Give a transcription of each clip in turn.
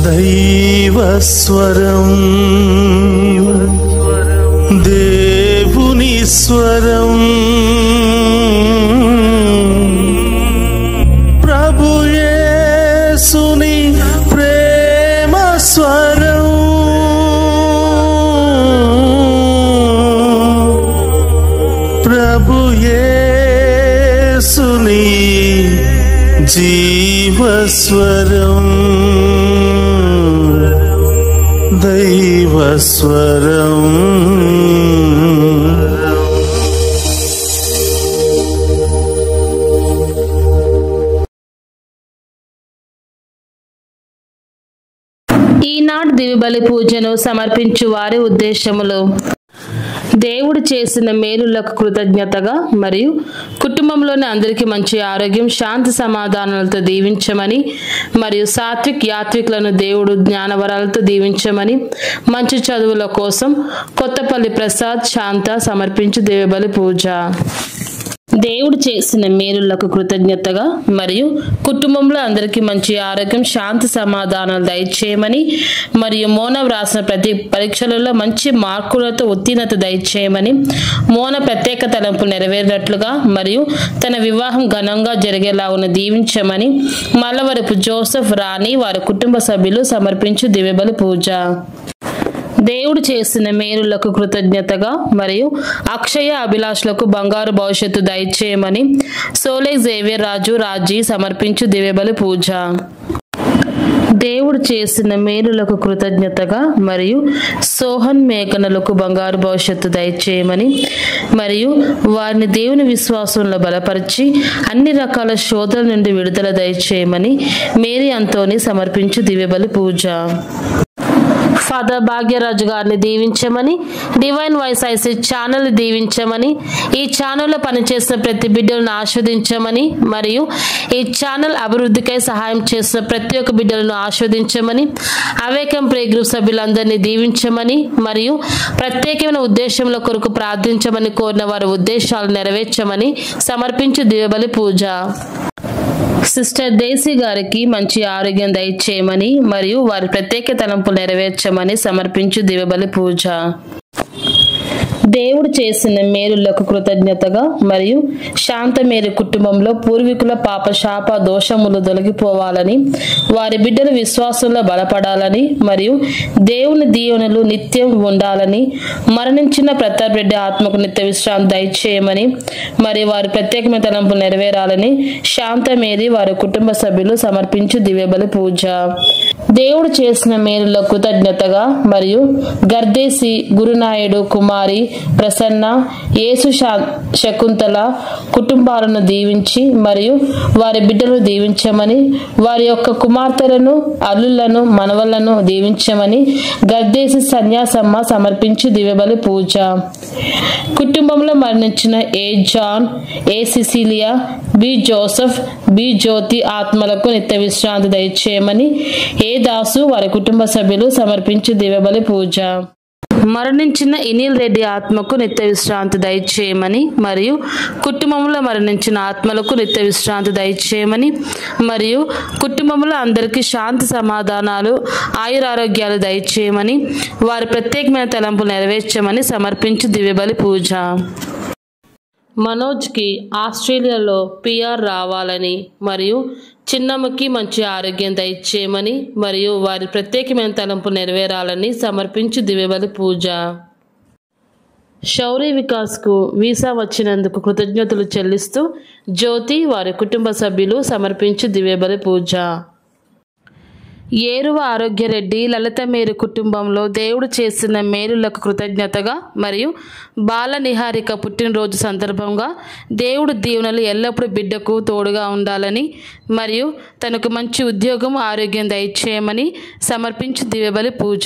దైవస్వరం దేవుని స్వరం ప్రభుయేసుని ప్రేమ స్వరం ప్రభుయేసుని జీవస్వరం దైవస్వరం ఈనాడు దివిబలి పూజను సమర్పించు వారి ఉద్దేశములు దేవుడు చేసిన మేలులకు కృతజ్ఞతగా మరియు కుటుంబంలోని అందరికీ మంచి ఆరోగ్యం శాంతి సమాధానాలతో దీవించమని మరియు సాత్విక్ యాత్రికులను దేవుడు జ్ఞానవరాలతో దీవించమని మంచి చదువుల కోసం కొత్తపల్లి ప్రసాద్ శాంత సమర్పించు దేవబలి పూజ దేవుడు చేసిన మేలులకు కృతజ్ఞతగా మరియు కుటుంబంలో అందరికీ మంచి ఆరోగ్యం శాంతి సమాధానాలు దయచేయమని మరియు మోన వ్రాసిన ప్రతి పరీక్షలలో మంచి మార్కులతో ఉత్తీర్ణత దయచేయమని మోన ప్రత్యేక తలంపు నెరవేరినట్లుగా మరియు తన వివాహం ఘనంగా జరిగేలాగున దీవించమని మల్లవరపు జోసెఫ్ రాణి వారి కుటుంబ సభ్యులు సమర్పించు దివ్యబలి పూజ దేవుడు చేసిన మేలులకు కృతజ్ఞతగా మరియు అక్షయ అభిలాషులకు బంగారు భవిష్యత్తు దయచేయమని సోలే జేవియర్ రాజు రాజీ సమర్పించు దివ్యబలి పూజ దేవుడు చేసిన మేలులకు కృతజ్ఞతగా మరియు సోహన్ మేకనలకు బంగారు భవిష్యత్తు దయచేయమని మరియు వారిని దేవుని విశ్వాసంలో బలపరిచి అన్ని రకాల శోధల నుండి విడుదల దయచేయమని మేరీ అంతోని సమర్పించు దివ్యబలి పూజ ఫాదర్ భాగ్యరాజు గారిని దీవించమని డివైన్ వాయిస్ ఐసీ ఛానల్ దీవించమని ఈ ఛానల్లో పనిచేసిన ప్రతి బిడ్డలను ఆస్వాదించమని మరియు ఈ ఛానల్ అభివృద్ధికై సహాయం చేసిన ప్రతి ఒక్క బిడ్డలను ఆస్వాదించమని అవేకం ప్రే గ్రూప్ సభ్యులందరినీ దీవించమని మరియు ప్రత్యేకమైన ఉద్దేశంలో కొరకు ప్రార్థించమని కోరిన వారి ఉద్దేశాలు నెరవేర్చమని సమర్పించు దివబలి పూజ సిస్టర్ డేసీ గారికి మంచి ఆరోగ్యం దయచేయమని మరియు వారి ప్రత్యేక తలంపులు నెరవేర్చమని సమర్పించు దివబలి పూజ దేవుడు చేసిన మేలులకు కృతజ్ఞతగా మరియు శాంతమేరు కుటుంబంలో పూర్వీకుల పాప శాప దోషములు తొలగిపోవాలని వారి బిడ్డల విశ్వాసంలో బలపడాలని మరియు దేవుని దీవెనలు నిత్యం ఉండాలని మరణించిన ప్రతాప్ రెడ్డి ఆత్మకు నిత్య విశ్రాంతి దయచేయమని మరియు వారి ప్రత్యేకమైన తలంపులు నెరవేరాలని శాంతమేరి వారి కుటుంబ సభ్యులు సమర్పించు దివ్యబలి పూజ దేవుడు చేసిన మేలులకు కృతజ్ఞతగా మరియు గర్దేసి గురునాయుడు కుమారి ప్రసన్న యేసు శా- శకుంతల కుటుంబాలను దీవించి మరియు వారి బిడ్డలను దీవించమని వారి యొక్క కుమార్తెలను అల్లులను మనవలను దీవించమని గర్దేసి సన్యాసమ్మ సమర్పించి దివ్యబలి పూజ కుటుంబంలో మరణించిన A John A Cecilia B Joseph B Jyothi ఆత్మలకు నిత్య విశ్రాంతి దయచేయమని ఏ దాసు వారి కుటుంబ సభ్యులు సమర్పించి దివ్యబలి పూజ మరణించిన ఇనిల్ రెడ్డి ఆత్మకు నిత్య విశ్రాంతి దయచేయమని మరియు కుటుంబంలో మరణించిన ఆత్మలకు నిత్య విశ్రాంతి దయచేయమని మరియు కుటుంబంలో అందరికీ శాంతి సమాధానాలు ఆయురారోగ్యాలు దయచేయమని వారి ప్రత్యేకమైన తలంపులు నెరవేర్చమని సమర్పించి దివ్యబలి పూజ మనోజ్కి ఆస్ట్రేలియాలో పిఆర్ రావాలని మరియు చిన్నమ్మకి మంచి ఆరోగ్యం దయచేయమని మరియు వారి ప్రత్యేకమైన తలంపు నెరవేరాలని సమర్పించు దివ్యబలి పూజ శౌర్య వికాస్కు వీసా వచ్చినందుకు కృతజ్ఞతలు చెల్లిస్తూ జ్యోతి వారి కుటుంబ సభ్యులు సమర్పించు దివ్యబలి పూజ ఏరువ ఆరోగ్యరెడ్డి లలిత మేరు కుటుంబంలో దేవుడు చేసిన మేలులకు కృతజ్ఞతగా మరియు బాల నిహారిక పుట్టినరోజు సందర్భంగా దేవుడు దీవెనలు ఎల్లప్పుడూ బిడ్డకు తోడుగా ఉండాలని మరియు తనకు మంచి ఉద్యోగం ఆరోగ్యం దయచేయమని సమర్పించు దివ్యబలి పూజ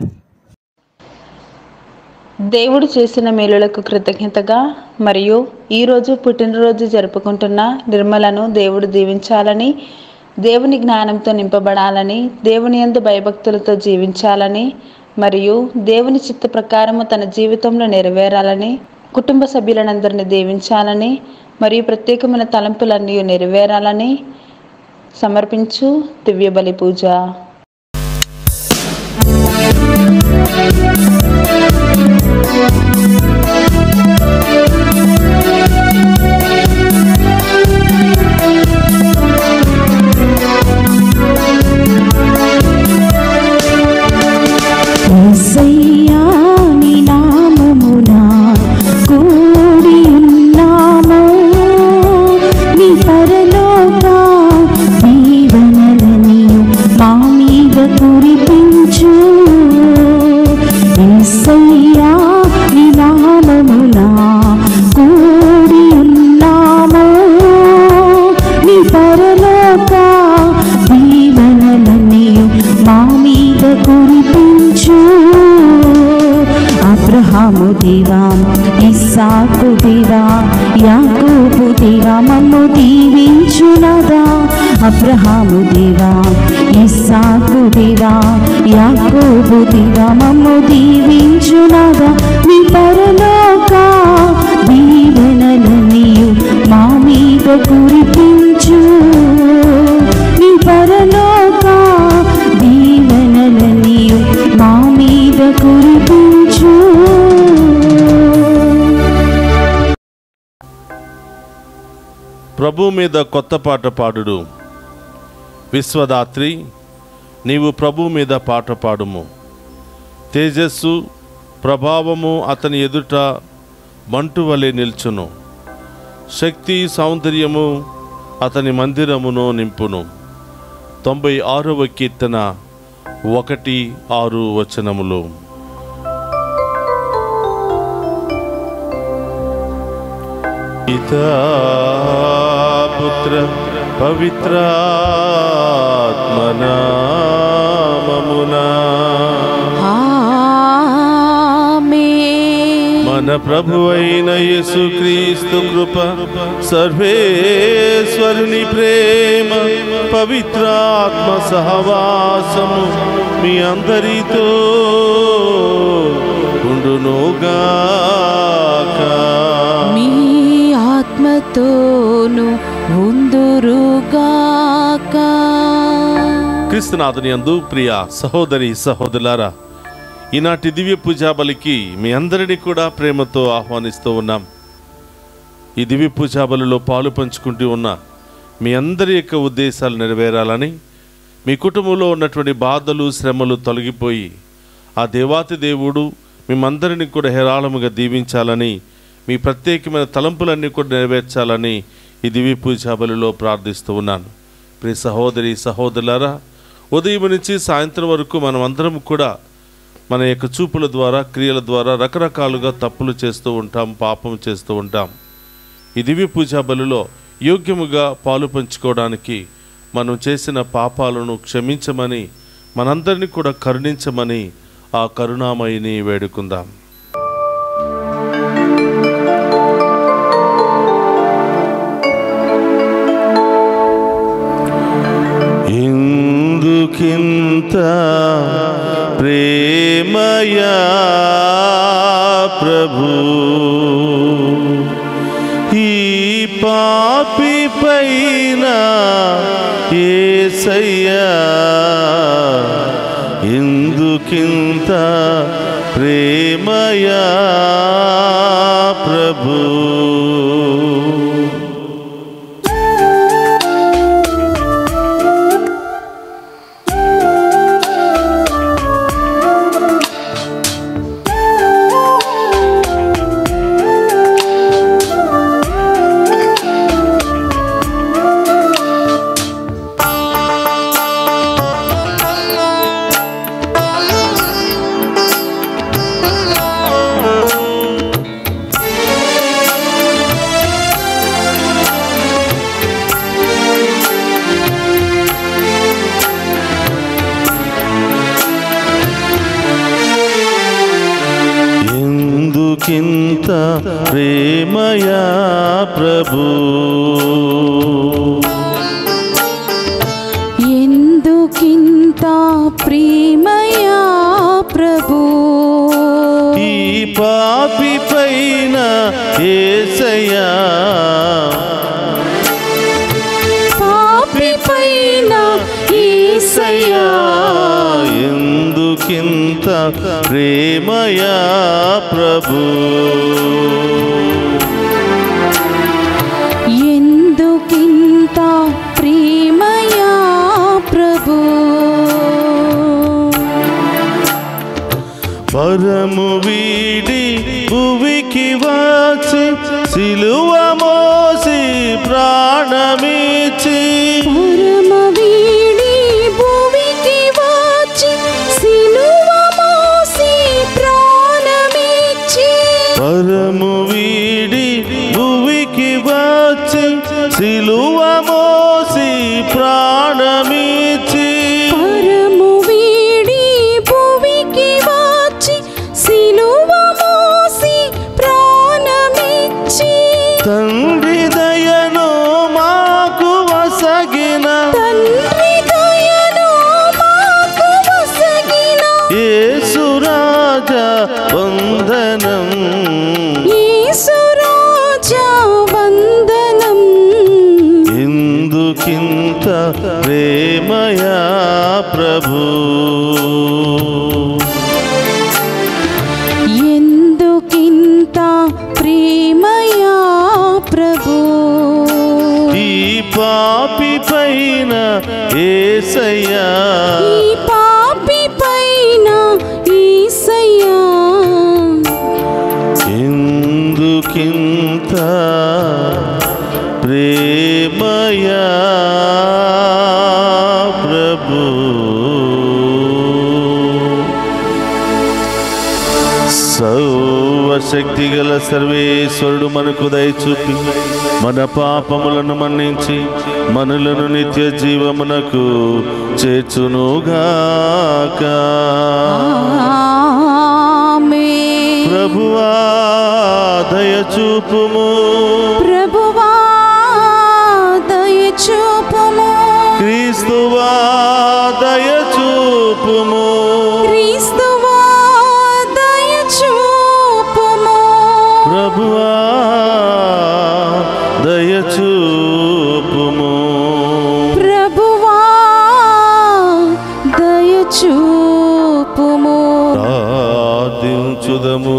దేవుడు చేసిన మేలులకు కృతజ్ఞతగా మరియు ఈరోజు పుట్టినరోజు జరుపుకుంటున్న నిర్మలను దేవుడు దీవించాలని దేవుని జ్ఞానంతో నింపబడాలని దేవుని యందు భయభక్తులతో జీవించాలని మరియు దేవుని చిత్త ప్రకారము తన జీవితంలో నెరవేరాలని కుటుంబ సభ్యులనందరినీ దీవించాలని మరియు ప్రత్యేకమైన తలంపులన్నీ నెరవేరాలని సమర్పించు దివ్య బలి పూజ యేసయ్యా నీ నామమున కూడి ఉన్నాము నీ పరలోక దీవెనలని మా మీద కురిపించు యేసయ్యా నీ నామమున కూడి ఉన్నాము నీ పరలోక దీవెనలని మా మీద కురిపించు అబ్రహాము దేవా ఇస్సాకు దేవా యాకోబు దేవా మమ్ము దీవించునదా అబ్రహాము దేవా ఇస్సాకు దేవా యాకోబు దేవా మమ్ము దీవించునదా నీ పరలోక దీవెనలనియు మా మీద కురిపించు నీ పరలోక దీవెనలనియు మా మీద కురిపించు ప్రభు మీద కొత్త పాట పాడుడు విశ్వదాత్రి నీవు ప్రభు మీద పాట పాడుము తేజస్సు ప్రభావము అతని ఎదుట మంటు వలె నిల్చును శక్తి సౌందర్యము అతని మందిరమును నింపును తొంభై ఆరవ కీర్తన ఒకటి ఆరు వచనములు పితా పుత్ర పవిత్రాత్మనామమునా మన ప్రభు అయిన యేసుక్రీస్తు కృప సర్వేశ్వరుని ప్రేమ పవిత్రాత్మ సహవాసము మీ అందరితో ఉండునుగాక మీ ఆత్మతోను ఉందురుగాక క్రీస్తునాథుని అందు ప్రియ సహోదరి సహోదరులారా ఈనాటి దివ్య పూజా బలికి మీ అందరినీ కూడా ప్రేమతో ఆహ్వానిస్తూ ఉన్నాం ఈ దివ్య పూజా బలిలో పాలు పంచుకుంటూ ఉన్న మీ అందరి యొక్క ఉద్దేశాలు నెరవేరాలని మీ కుటుంబంలో ఉన్నటువంటి బాధలు శ్రమలు తొలగిపోయి ఆ దేవాతి దేవుడు మిమ్మందరినీ కూడా హేరాళముగా దీవించాలని మీ ప్రత్యేకమైన తలంపులన్నీ కూడా నెరవేర్చాలని ఈ దివ్య పూజా బలిలో ప్రార్థిస్తూ ఉన్నాను ప్రియ సహోదరి సహోదరులారా ఉదయం నుంచి సాయంత్రం వరకు మనం అందరం కూడా మన యొక్క చూపుల ద్వారా క్రియల ద్వారా రకరకాలుగా తప్పులు చేస్తూ ఉంటాం పాపం చేస్తూ ఉంటాం ఈ దివ్య పూజా బలిలో యోగ్యముగా పాలు పంచుకోవడానికి మనం చేసిన పాపాలను క్షమించమని మనందరినీ కూడా కరుణించమని ఆ కరుణామయిని వేడుకుందాం ఎందుకింత ప్రేమయా ప్రభు ఈ పాపి పైన ఏసయ్యా ఎందుకింత ప్రేమయా ప్రభు ఎందుకింత ప్రేమయా ప్రభు ఎందుకింత ప్రేమయా ప్రభు ఈ పాపి పైన ఏసయ్యా పాపి పైన ఏసయ్యా ఈసయ్యా ఎందుకింత ఎందుకింత ప్రేమయా ప్రభు ఎందుకింత ప్రేమయా ప్రభు పరము వీడి భువికి వచ్చి సిలువ మోసి ప్రాణమిచ్చి పరమ వీడి భూమికి వచ్చి సిలువ మోసి ప్రాణమిచ్చి పరము వీడి భువికి వచ్చి సిలువ మోసి ప్రాణమిచ్చి పరము వీడి భూమికి వచ్చి సిలువ మోసి ప్రాణమిచ్చి తండ్రి దయను మాకు వసగిన తండ్రి దయను మాకు వసగిన యేసురాజా వందనం యేసురాజా వందనం ఎందుకింత ప్రేమయా ప్రభు ఎందుకింత ప్రేమయా ప్రభు ఈ పాపి పైన ఏసయ్యా ఈ పాపి పైన ఈసయ్యా ఎందుకింత ప్రేమయా ప్రభు సర్వశక్తి గల సర్వేశ్వరుడు మనకు దయచూపి మన పాపములను మన్నించి మనలను నిత్య జీవమునకు చేర్చునుగాక ఆమేన్. ప్రభువా దయచూపుము ప్రభువా దయచూపుము క్రీస్తువా దయచూపుము క్రీస్తువా దయచూపుము ప్రభువా దయచూపుము ప్రభువా దయచూపుము ప్రార్థించుదము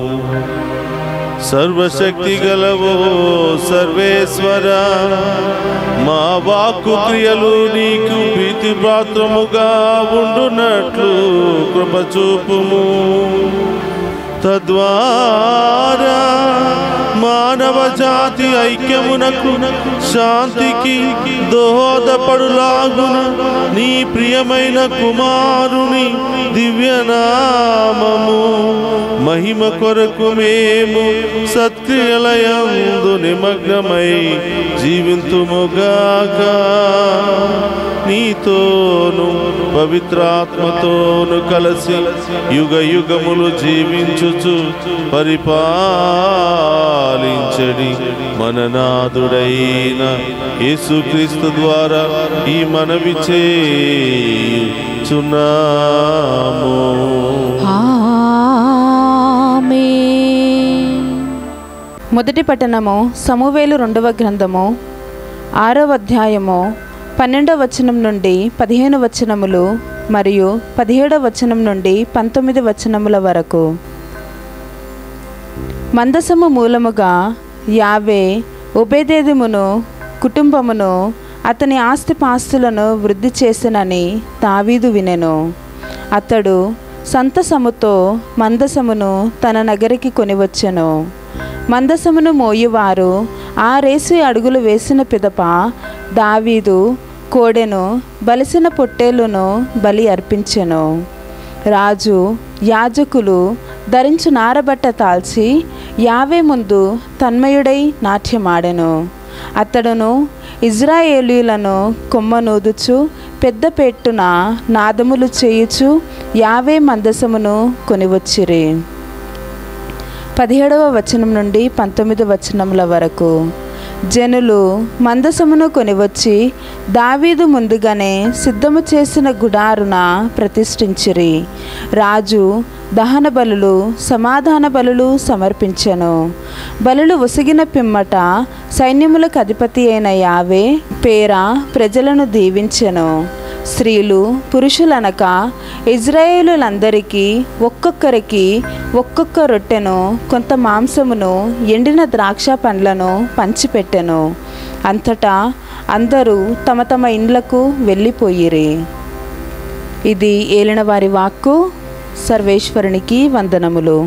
సర్వశక్తి గలవో సర్వేశ్వర మా వాక్కు క్రియలు నీకు ప్రీతి పాత్రముగా ఉండునట్లు కృప చూపుము తద్వారా మానవ జాతి ఐక్యమునకు శాంతికి దోహదపడులాగున నీ ప్రియమైన కుమారుని దివ్యనామము మహిమ కొరకు మేము సత్క్రియలయందు నిమగ్నమై జీవింతుముగాక నీతోను పవిత్రాత్మతోను కలిసి యుగ యుగములు జీవించుచు పరిపాలించడి మన నాదుడైన యేసుక్రీస్తు ద్వారా ఈ మనవి చేయుచున్నాము ఆమేన్. మొదటి పట్టణము సమూవేలు రెండవ గ్రంథము ఆరవ అధ్యాయము పన్నెండవ వచనం నుండి పదిహేను వచనములు మరియు పదిహేడవ వచనం నుండి పంతొమ్మిది వచనముల వరకు మందసము మూలముగా యావే ఉపేదేదమును కుటుంబమును అతని ఆస్తిపాస్తులను వృద్ధి చేసినని దావీదు వినెను అతడు సంతసముతో మందసమును తన నగరికి కొనివచ్చెను మందసమును మోయువారు ఆ రేసు అడుగులు వేసిన పిదప దావీదు కోడెను బలిసిన పొట్టేలును బలి అర్పించెను రాజు యాజకులు ధరించు నారబట్ట తాల్చి యావే ముందు తన్మయుడై నాట్యమాడెను అతడును ఇజ్రాయేలీలను కొమ్మనూదుచు పెద్ద పెట్టున నాదములు చేయుచు యావే మందసమును కొనివచ్చిరి పదిహేడవ వచనం నుండి పంతొమ్మిది వచనముల వరకు జనులు మందసమును కొనివచ్చి దావీదు ముందుగానే సిద్ధము చేసిన గుడారున ప్రతిష్ఠించిరి రాజు దహన బలులు సమాధాన బలులు సమర్పించెను బలులు ఉసిగిన పిమ్మట సైన్యములకు అధిపతి అయిన యావే పేర ప్రజలను దీవించెను స్త్రీలు పురుషులనక ఇజ్రాయేలులందరికీ ఒక్కొక్కరికి ఒక్కొక్క రొట్టెను కొంత మాంసమును ఎండిన ద్రాక్ష పండ్లను పంచిపెట్టెను అంతటా అందరూ తమ తమ ఇండ్లకు వెళ్ళిపోయిరి ఇది ఏలిన వారి వాక్కు సర్వేశ్వరునికి వందనములు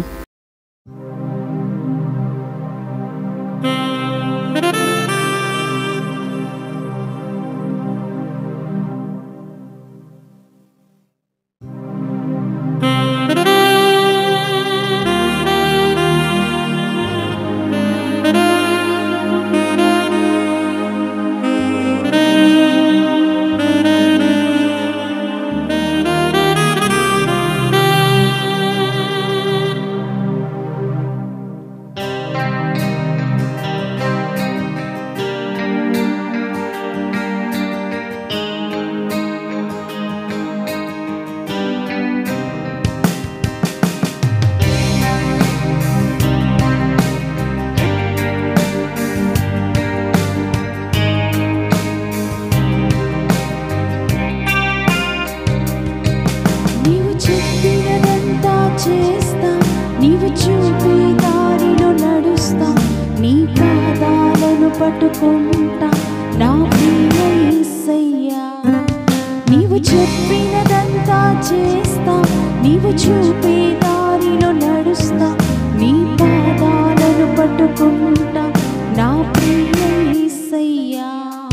నీవు చెప్పినదంతా చేస్తా నీవు చూపే దారిలో నడుస్తా నీ పాదాలను పట్టుకుంటా నా ప్రియ యేసయ్యా నీవు చెప్పినదంతా చేస్తా నీవు చూపే దారిలో నడుస్తా నీ పాదాలను పట్టుకుంటా నా ప్రియ యేసయ్యా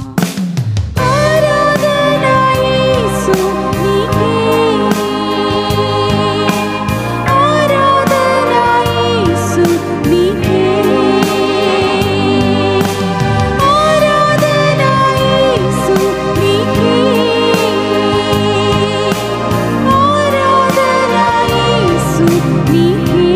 ఆరాధన యేసు నీకే ఆరాధన యేసు నీకే ఆరాధన యేసు నీకే ఆరాధన యేసు నీకే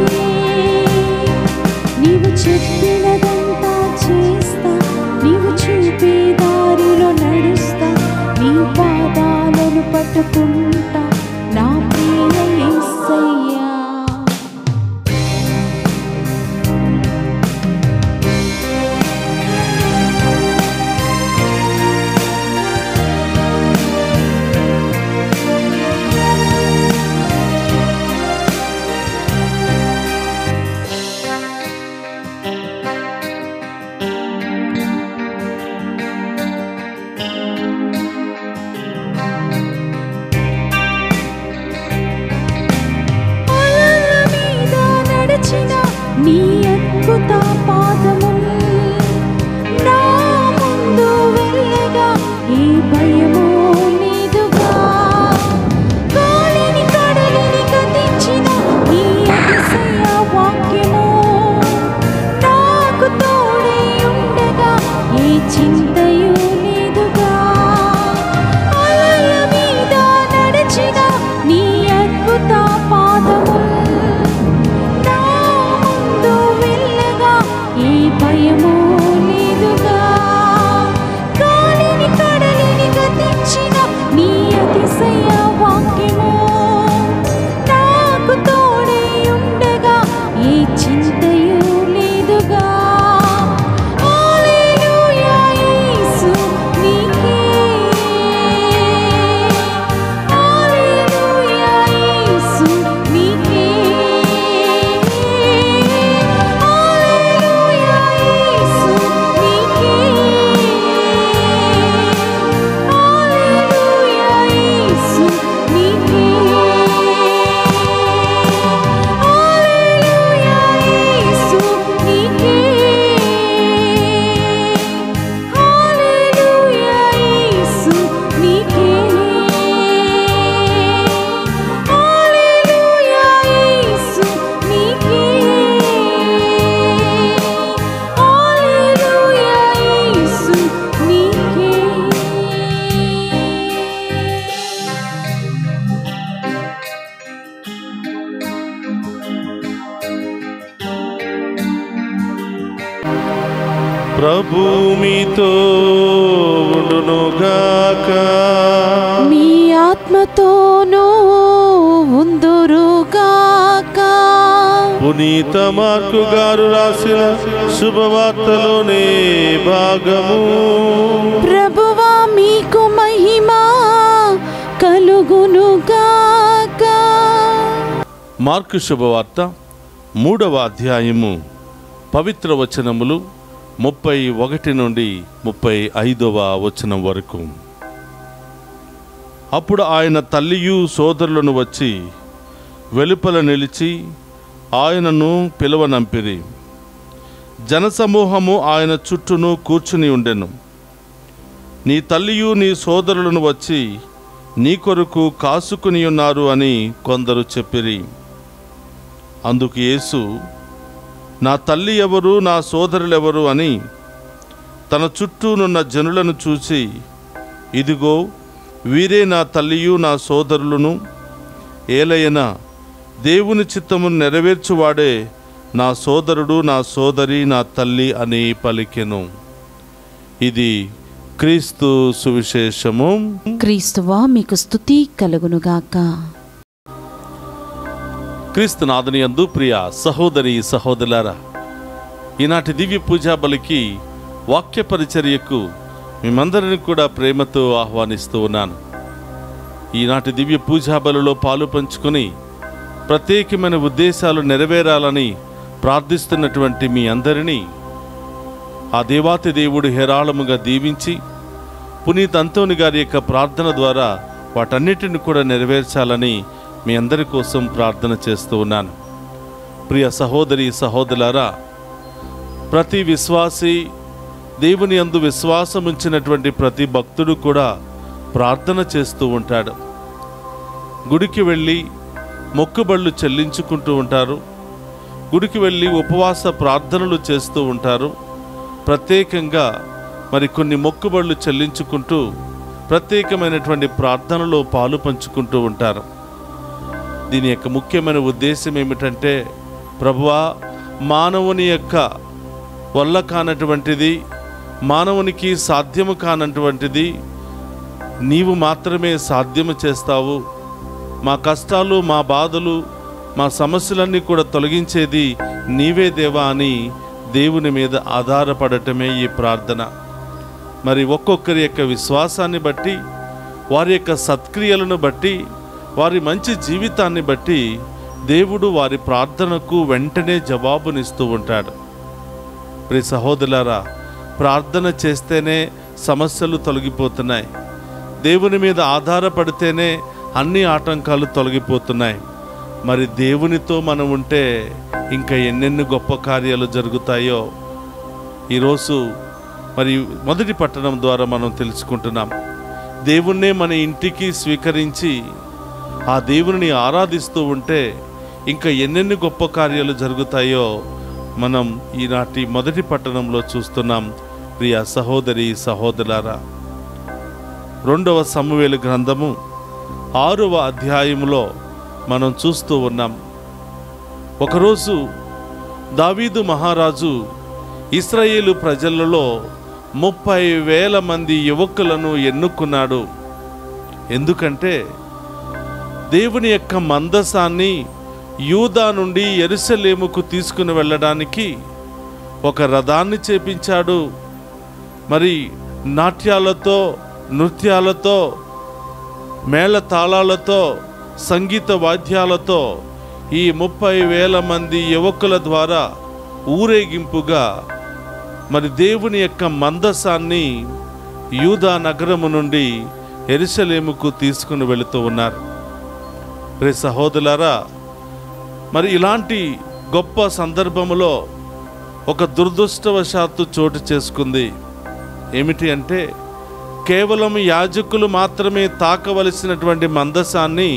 నీవు చెప్పినదంతా చేస్తా నీవు చూపే దారిలో నడుస్తా నీ పాదాలను పట్టుకుంటా నా ప్రియ యేసయ్యా అలల మీద నడిచిన నీ అద్భుత పాదము నా ముందు వెళ్ళగా ఏ భయము లేదుగా గాలిని కడలిని గతించిన నీ అతిశయ వాక్యము నాకు తోడై ఉండగా ఏ చింతయు లేదుగా అలల మీద నడిచిన నీ అద్భుత పాదము నా ముందు వెళ్ళగా ఏ భయము లేదుగా గాలిని కడలిని గతించిన నీ అతిశయ వాక్యము నాకు తోడై ఉండగా ఏ చింతయు లేదుగా హల్లెలూయా యేసు నీకే హల్లెలూయా యేసు నీకే హల్లెలూయా యేసు నీకే హల్లెలూయా యేసు నీకే హల్లెలూయా యేసు నీకే హల్లెలూయా యేసు నీకే హల్లెలూయా యేసు నీకే హల్లెలూయా యేసు నీకే ప్రభు మీతో ఉండునుగాక మీ ఆత్మతోనూ ఉందురుగాక పునీత మార్కు గారు రాసిన శుభవార్తలోనే భాగము ప్రభువా మీకు మహిమా కలుగునుగాక మార్కు శుభవార్త మూడవ అధ్యాయము పవిత్ర వచనములు ముప్పై ఒకటి నుండి ముప్పై ఐదవ వచనం వరకు అప్పుడు ఆయన తల్లియు సోదరులను వచ్చి వెలుపల నిలిచి ఆయనను పిలువనంపిరి జనసమూహము ఆయన చుట్టూను కూర్చుని ఉండెను నీ తల్లియు నీ సోదరులను వచ్చి నీ కొరకు కాసుకుని ఉన్నారు అని కొందరు చెప్పిరి అందుకు యేసు నా తల్లి ఎవరు నా సోదరులెవరు అని తన చుట్టూనున్న జనులను చూసి ఇదిగో వీరే నా తల్లియు నా సోదరులను ఏలయన దేవుని చిత్తమును నెరవేర్చువాడే నా సోదరుడు నా సోదరి నా తల్లి అని పలికెను ఇది క్రీస్తు సువిశేషము క్రీస్తువా మీకు స్తుతి కలుగునుగాక క్రీస్తునాథుని యందు ప్రియ సహోదరి సహోదరులారా ఈనాటి దివ్య పూజా బలికి వాక్య పరిచర్యకు మేమందరిని కూడా ప్రేమతో ఆహ్వానిస్తూ ఉన్నాను ఈనాటి దివ్య పూజా బలిలో పాలు పంచుకొని ప్రత్యేకమైన ఉద్దేశాలు నెరవేరాలని ప్రార్థిస్తున్నటువంటి మీ అందరినీ ఆ దేవాతి దేవుడు హేరాళముగా దీవించి పునీత్ అంతోని గారి యొక్క ప్రార్థన ద్వారా వాటన్నిటిని కూడా నెరవేర్చాలని మీ అందరి కోసం ప్రార్థన చేస్తూ ఉన్నాను ప్రియ సహోదరి సహోదరులారా ప్రతి విశ్వాసి దేవుని అందు విశ్వాసం ఉంచినటువంటి ప్రతి భక్తుడు కూడా ప్రార్థన చేస్తూ ఉంటాడు గుడికి వెళ్ళి మొక్కుబళ్ళు చెల్లించుకుంటూ ఉంటారు గుడికి వెళ్ళి ఉపవాస ప్రార్థనలు చేస్తూ ఉంటారు ప్రత్యేకంగా మరి కొన్ని మొక్కుబళ్ళు చెల్లించుకుంటూ ప్రత్యేకమైనటువంటి ప్రార్థనలో పాలు పంచుకుంటూ ఉంటారు దీని యొక్క ముఖ్యమైన ఉద్దేశం ఏమిటంటే ప్రభువా మానవుని యొక్క వల్ల కానటువంటిది మానవునికి సాధ్యము కానటువంటిది నీవు మాత్రమే సాధ్యము చేస్తావు మా కష్టాలు మా బాధలు మా సమస్యలన్నీ కూడా తొలగించేది నీవే దేవా అని దేవుని మీద ఆధారపడటమే ఈ ప్రార్థన మరి ఒక్కొక్కరి యొక్క విశ్వాసాన్ని బట్టి వారి యొక్క సత్క్రియలను బట్టి వారి మంచి జీవితాన్ని బట్టి దేవుడు వారి ప్రార్థనకు వెంటనే జవాబునిస్తూ ఉంటాడు ప్రియ సహోదరులారా ప్రార్థన చేస్తేనే సమస్యలు తొలగిపోతున్నాయి దేవుని మీద ఆధారపడితేనే అన్ని ఆటంకాలు తొలగిపోతున్నాయి మరి దేవునితో మనం ఉంటే ఇంకా ఎన్నెన్ని గొప్ప కార్యాలు జరుగుతాయో ఈరోజు మరి మొదటి పట్టణం ద్వారా మనం తెలుసుకుంటున్నాం దేవుణ్ణే మన ఇంటికి స్వీకరించి ఆ దేవుని ఆరాధిస్తూ ఉంటే ఇంకా ఎన్నెన్ని గొప్ప కార్యాలు జరుగుతాయో మనం ఈనాటి మొదటి పట్టణంలో చూస్తున్నాం ప్రియ సహోదరి సహోదరులారా రెండవ సమవేలు గ్రంథము ఆరవ అధ్యాయములో మనం చూస్తూ ఉన్నాం ఒకరోజు దావీదు మహారాజు ఇస్రాయేలు ప్రజలలో ముప్పై వేల మంది యువకులను ఎన్నుకున్నాడు ఎందుకంటే దేవుని యొక్క మందసాన్ని యూదా నుండి ఎరుసలేముకు తీసుకుని వెళ్ళడానికి ఒక రథాన్ని చేపించాడు మరి నాట్యాలతో నృత్యాలతో మేళ తాళాలతో సంగీత వాద్యాలతో ఈ ముప్పై వేల మంది యువకుల ద్వారా ఊరేగింపుగా మరి దేవుని యొక్క మందసాన్ని యూదా నగరము నుండి ఎరుసలేముకు తీసుకుని వెళుతూ ఉన్నారు రే సహోదరులారా మరి ఇలాంటి గొప్ప సందర్భములో ఒక దురదృష్టవశాత్తు చోటు చేసుకుంది ఏమిటి అంటే కేవలం యాజకులు మాత్రమే తాకవలసినటువంటి మందసాన్ని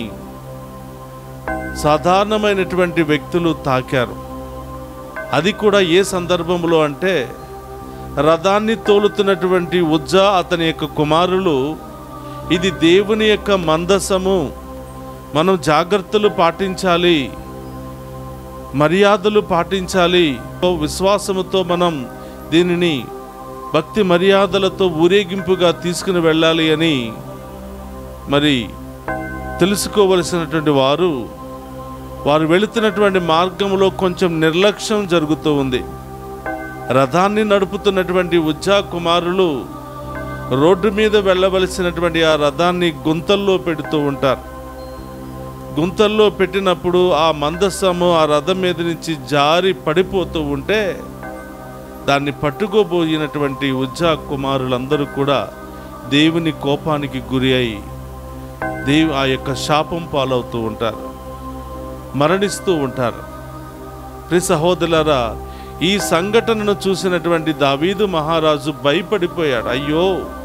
సాధారణమైనటువంటి వ్యక్తులు తాకారు అది కూడా ఏ సందర్భంలో అంటే రథాన్ని తోలుతున్నటువంటి ఉజ్జా అతని యొక్క కుమారులు ఇది దేవుని యొక్క మందసము మనం జాగ్రత్తలు పాటించాలి మర్యాదలు పాటించాలి విశ్వాసముతో మనం దీనిని భక్తి మర్యాదలతో ఊరేగింపుగా తీసుకుని వెళ్ళాలి అని మరి తెలుసుకోవలసినటువంటి వారు వారు వెళుతున్నటువంటి మార్గంలో కొంచెం నిర్లక్ష్యం జరుగుతూ ఉంది రథాన్ని నడుపుతున్నటువంటి ఉజ్జా కుమారులు రోడ్డు మీద వెళ్ళవలసినటువంటి ఆ రథాన్ని గుంతల్లో పెడుతూ ఉంటారు గుంతల్లో పెట్టినప్పుడు ఆ మందస్సము ఆ రథం మీద నుంచి జారి పడిపోతూ ఉంటే దాన్ని పట్టుకోబోయినటువంటి ఉజ్జా కుమారులందరూ కూడా దేవుని కోపానికి గురి అయి దేవు ఆ యొక్క శాపం పాలవుతూ ఉంటారు మరణిస్తూ ఉంటారు ప్రి సహోదరులారా ఈ సంఘటనను చూసినటువంటి దావీదు మహారాజు భయపడిపోయాడు అయ్యో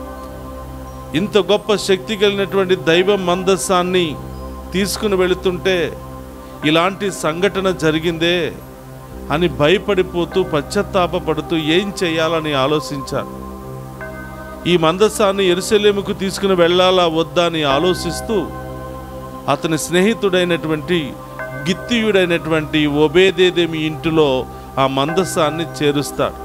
ఇంత గొప్ప శక్తి కలిగినటువంటి దైవ మందస్సాన్ని తీసుకుని వెళుతుంటే ఇలాంటి సంఘటన జరిగిందే అని భయపడిపోతూ పశ్చాత్తాపపడుతూ ఏం చేయాలని ఆలోచించారు ఈ మందస్సాన్ని ఎరుసలేముకు తీసుకుని వెళ్ళాలా వద్దా అని ఆలోచిస్తూ అతని స్నేహితుడైనటువంటి గిత్తియుడైనటువంటి ఒబేదేదేమి ఇంటిలో ఆ మందస్సాన్ని చేరుస్తాడు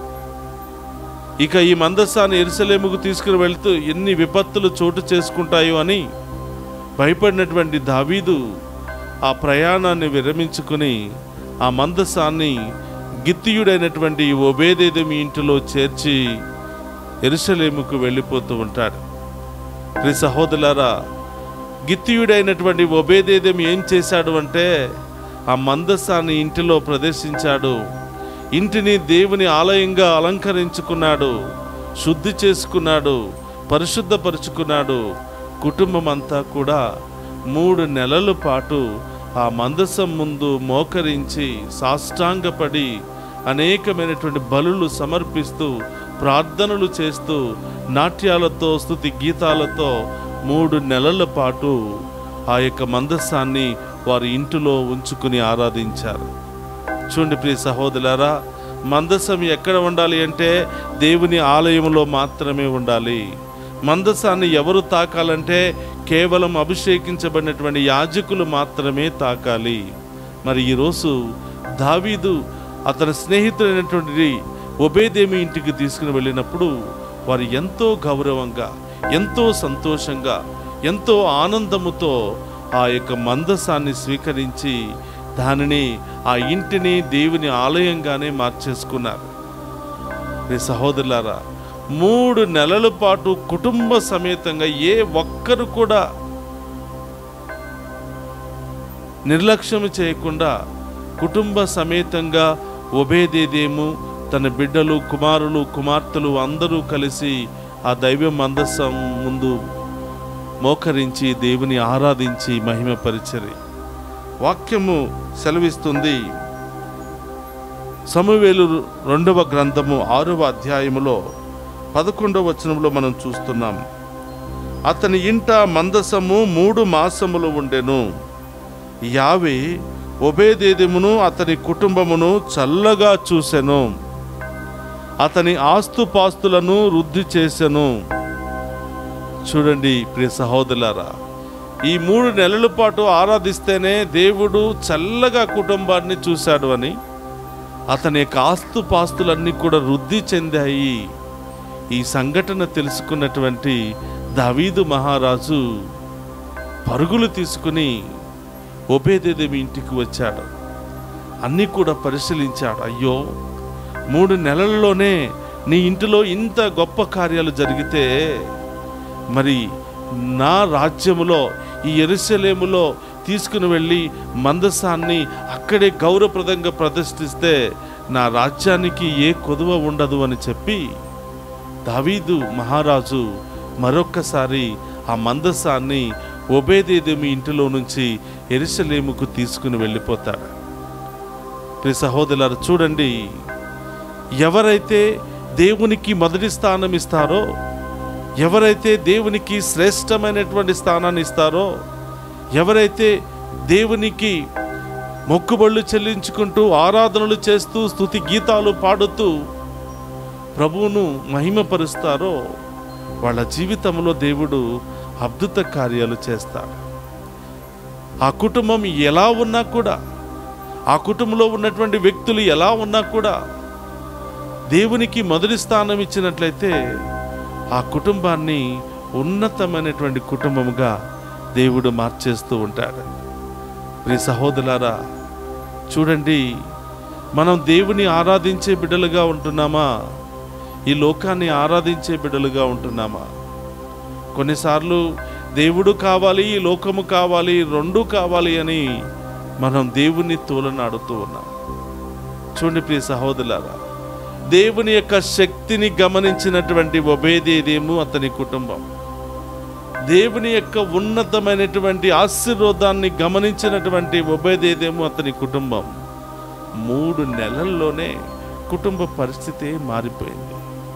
ఇక ఈ మందస్సాన్ని ఎరుసలేముకు తీసుకుని వెళ్తూ ఎన్ని విపత్తులు చోటు చేసుకుంటాయో అని భయపడినటువంటి దావీదు ఆ ప్రయాణాన్ని విరమించుకుని ఆ మందస్సాన్ని గిత్తియుడైనటువంటి ఒబేదేదేమి ఇంటిలో చేర్చి ఎరుసలేముకు వెళ్ళిపోతూ ఉంటాడు ప్రి సహోదరులారా గిత్తియుడైనటువంటి ఒబేదేదం ఏం చేశాడు అంటే ఆ మందస్సాన్ని ఇంటిలో ప్రదర్శించాడు ఇంటిని దేవుని ఆలయంగా అలంకరించుకున్నాడు శుద్ధి చేసుకున్నాడు పరిశుద్ధపరుచుకున్నాడు కుటుంబం అంతా కూడా మూడు నెలల పాటు ఆ మందసం ముందు మోకరించి సాష్టాంగపడి అనేకమైనటువంటి బలులు సమర్పిస్తూ ప్రార్థనలు చేస్తూ నాట్యాలతో స్తుతి గీతాలతో మూడు నెలల పాటు ఆ యొక్క మందస్సాన్ని వారి ఇంటిలో ఉంచుకుని ఆరాధించారు చూడండి ప్రియ సహోదరులారా మందసం ఎక్కడ ఉండాలి అంటే దేవుని ఆలయంలో మాత్రమే ఉండాలి మందసాన్ని ఎవరు తాకాలంటే కేవలం అభిషేకించబడినటువంటి యాజకులు మాత్రమే తాకాలి మరి ఈరోజు దావీదు అతని స్నేహితుడైనటువంటి ఒబేదేమి ఇంటికి తీసుకుని వెళ్ళినప్పుడు వారు ఎంతో గౌరవంగా ఎంతో సంతోషంగా ఎంతో ఆనందముతో ఆ యొక్క మందసాన్ని స్వీకరించి దానిని ఆ ఇంటిని దేవుని ఆలయంగానే మార్చేసుకున్నారు రే సహోదరులారా మూడు నెలల పాటు కుటుంబ సమేతంగా ఏ ఒక్కరు కూడా నిర్లక్ష్యం చేయకుండా కుటుంబ సమేతంగా ఒబేదేదేము తన బిడ్డలు కుమారులు కుమార్తెలు అందరూ కలిసి ఆ దైవ మందస్సం ముందు మోకరించి దేవుని ఆరాధించి మహిమపరిచరి వాక్యము సెలవిస్తుంది సమవేలు రెండవ గ్రంథము ఆరవ అధ్యాయములో పదకొండవ వచనంలో మనం చూస్తున్నాం అతని ఇంట మందసము మూడు మాసములు ఉండెను యావే ఒబేదేదెమును అతని కుటుంబమును చల్లగా చూసెను అతని ఆస్తుపాస్తులను వృద్ధి చేసెను చూడండి ప్రియ సహోదరులారా ఈ మూడు నెలల పాటు ఆరాధిస్తేనే దేవుడు చల్లగా కుటుంబాన్ని చూశాడు అని అతని యొక్క ఆస్తుపాస్తులన్నీ కూడా వృద్ధి చెందాయి ఈ సంఘటన తెలుసుకున్నటువంటి దావీదు మహారాజు పరుగులు తీసుకుని ఒబేదేదేమి ఇంటికి వచ్చాడు అన్నీ కూడా పరిశీలించాడు అయ్యో మూడు నెలల్లోనే నీ ఇంటిలో ఇంత గొప్ప కార్యాలు జరిగితే మరి నా రాజ్యములో ఈ ఎరుసలేములో తీసుకుని వెళ్ళి మందసాన్ని అక్కడే గౌరవప్రదంగా ప్రదర్శిస్తే నా రాజ్యానికి ఏ కొదువ ఉండదు అని చెప్పి దావీదు మహారాజు మరొక్కసారి ఆ మందసాన్ని ఒబేదేదేమి ఇంటిలో నుంచి ఎరుసలేముకు తీసుకుని వెళ్ళిపోతాడు ప్రియ సహోదరులారు చూడండి ఎవరైతే దేవునికి మొదటి స్థానం ఇస్తారో ఎవరైతే దేవునికి శ్రేష్టమైనటువంటి స్థానాన్ని ఇస్తారో ఎవరైతే దేవునికి మొక్కుబళ్ళు చెల్లించుకుంటూ ఆరాధనలు చేస్తూ స్తుతి గీతాలు పాడుతూ ప్రభువును మహిమపరుస్తారో వాళ్ళ జీవితంలో దేవుడు అద్భుత కార్యాలు చేస్తాడు ఆ కుటుంబం ఎలా ఉన్నా కూడా ఆ కుటుంబంలో ఉన్నటువంటి వ్యక్తులు ఎలా ఉన్నా కూడా దేవునికి మొదటి స్థానం ఇచ్చినట్లయితే ఆ కుటుంబాన్ని ఉన్నతమైనటువంటి కుటుంబముగా దేవుడు మార్చేస్తూ ఉంటాడు ప్రియ సహోదరులారా చూడండి మనం దేవుని ఆరాధించే బిడ్డలుగా ఉంటున్నామా ఈ లోకాన్ని ఆరాధించే బిడ్డలుగా ఉంటున్నామా కొన్నిసార్లు దేవుడు కావాలి ఈ లోకము కావాలి రెండు కావాలి అని మనం దేవుని తోలనాడుతూ ఉన్నాం చూడండి ప్రియ సహోదరులారా దేవుని యొక్క శక్తిని గమనించినటువంటి ఒబేదేదేము అతని కుటుంబం దేవుని యొక్క ఉన్నతమైనటువంటి ఆశీర్వాదాన్ని గమనించినటువంటి ఒబేదేదేము అతని కుటుంబం మూడు నెలల్లోనే కుటుంబ పరిస్థితి మారిపోయింది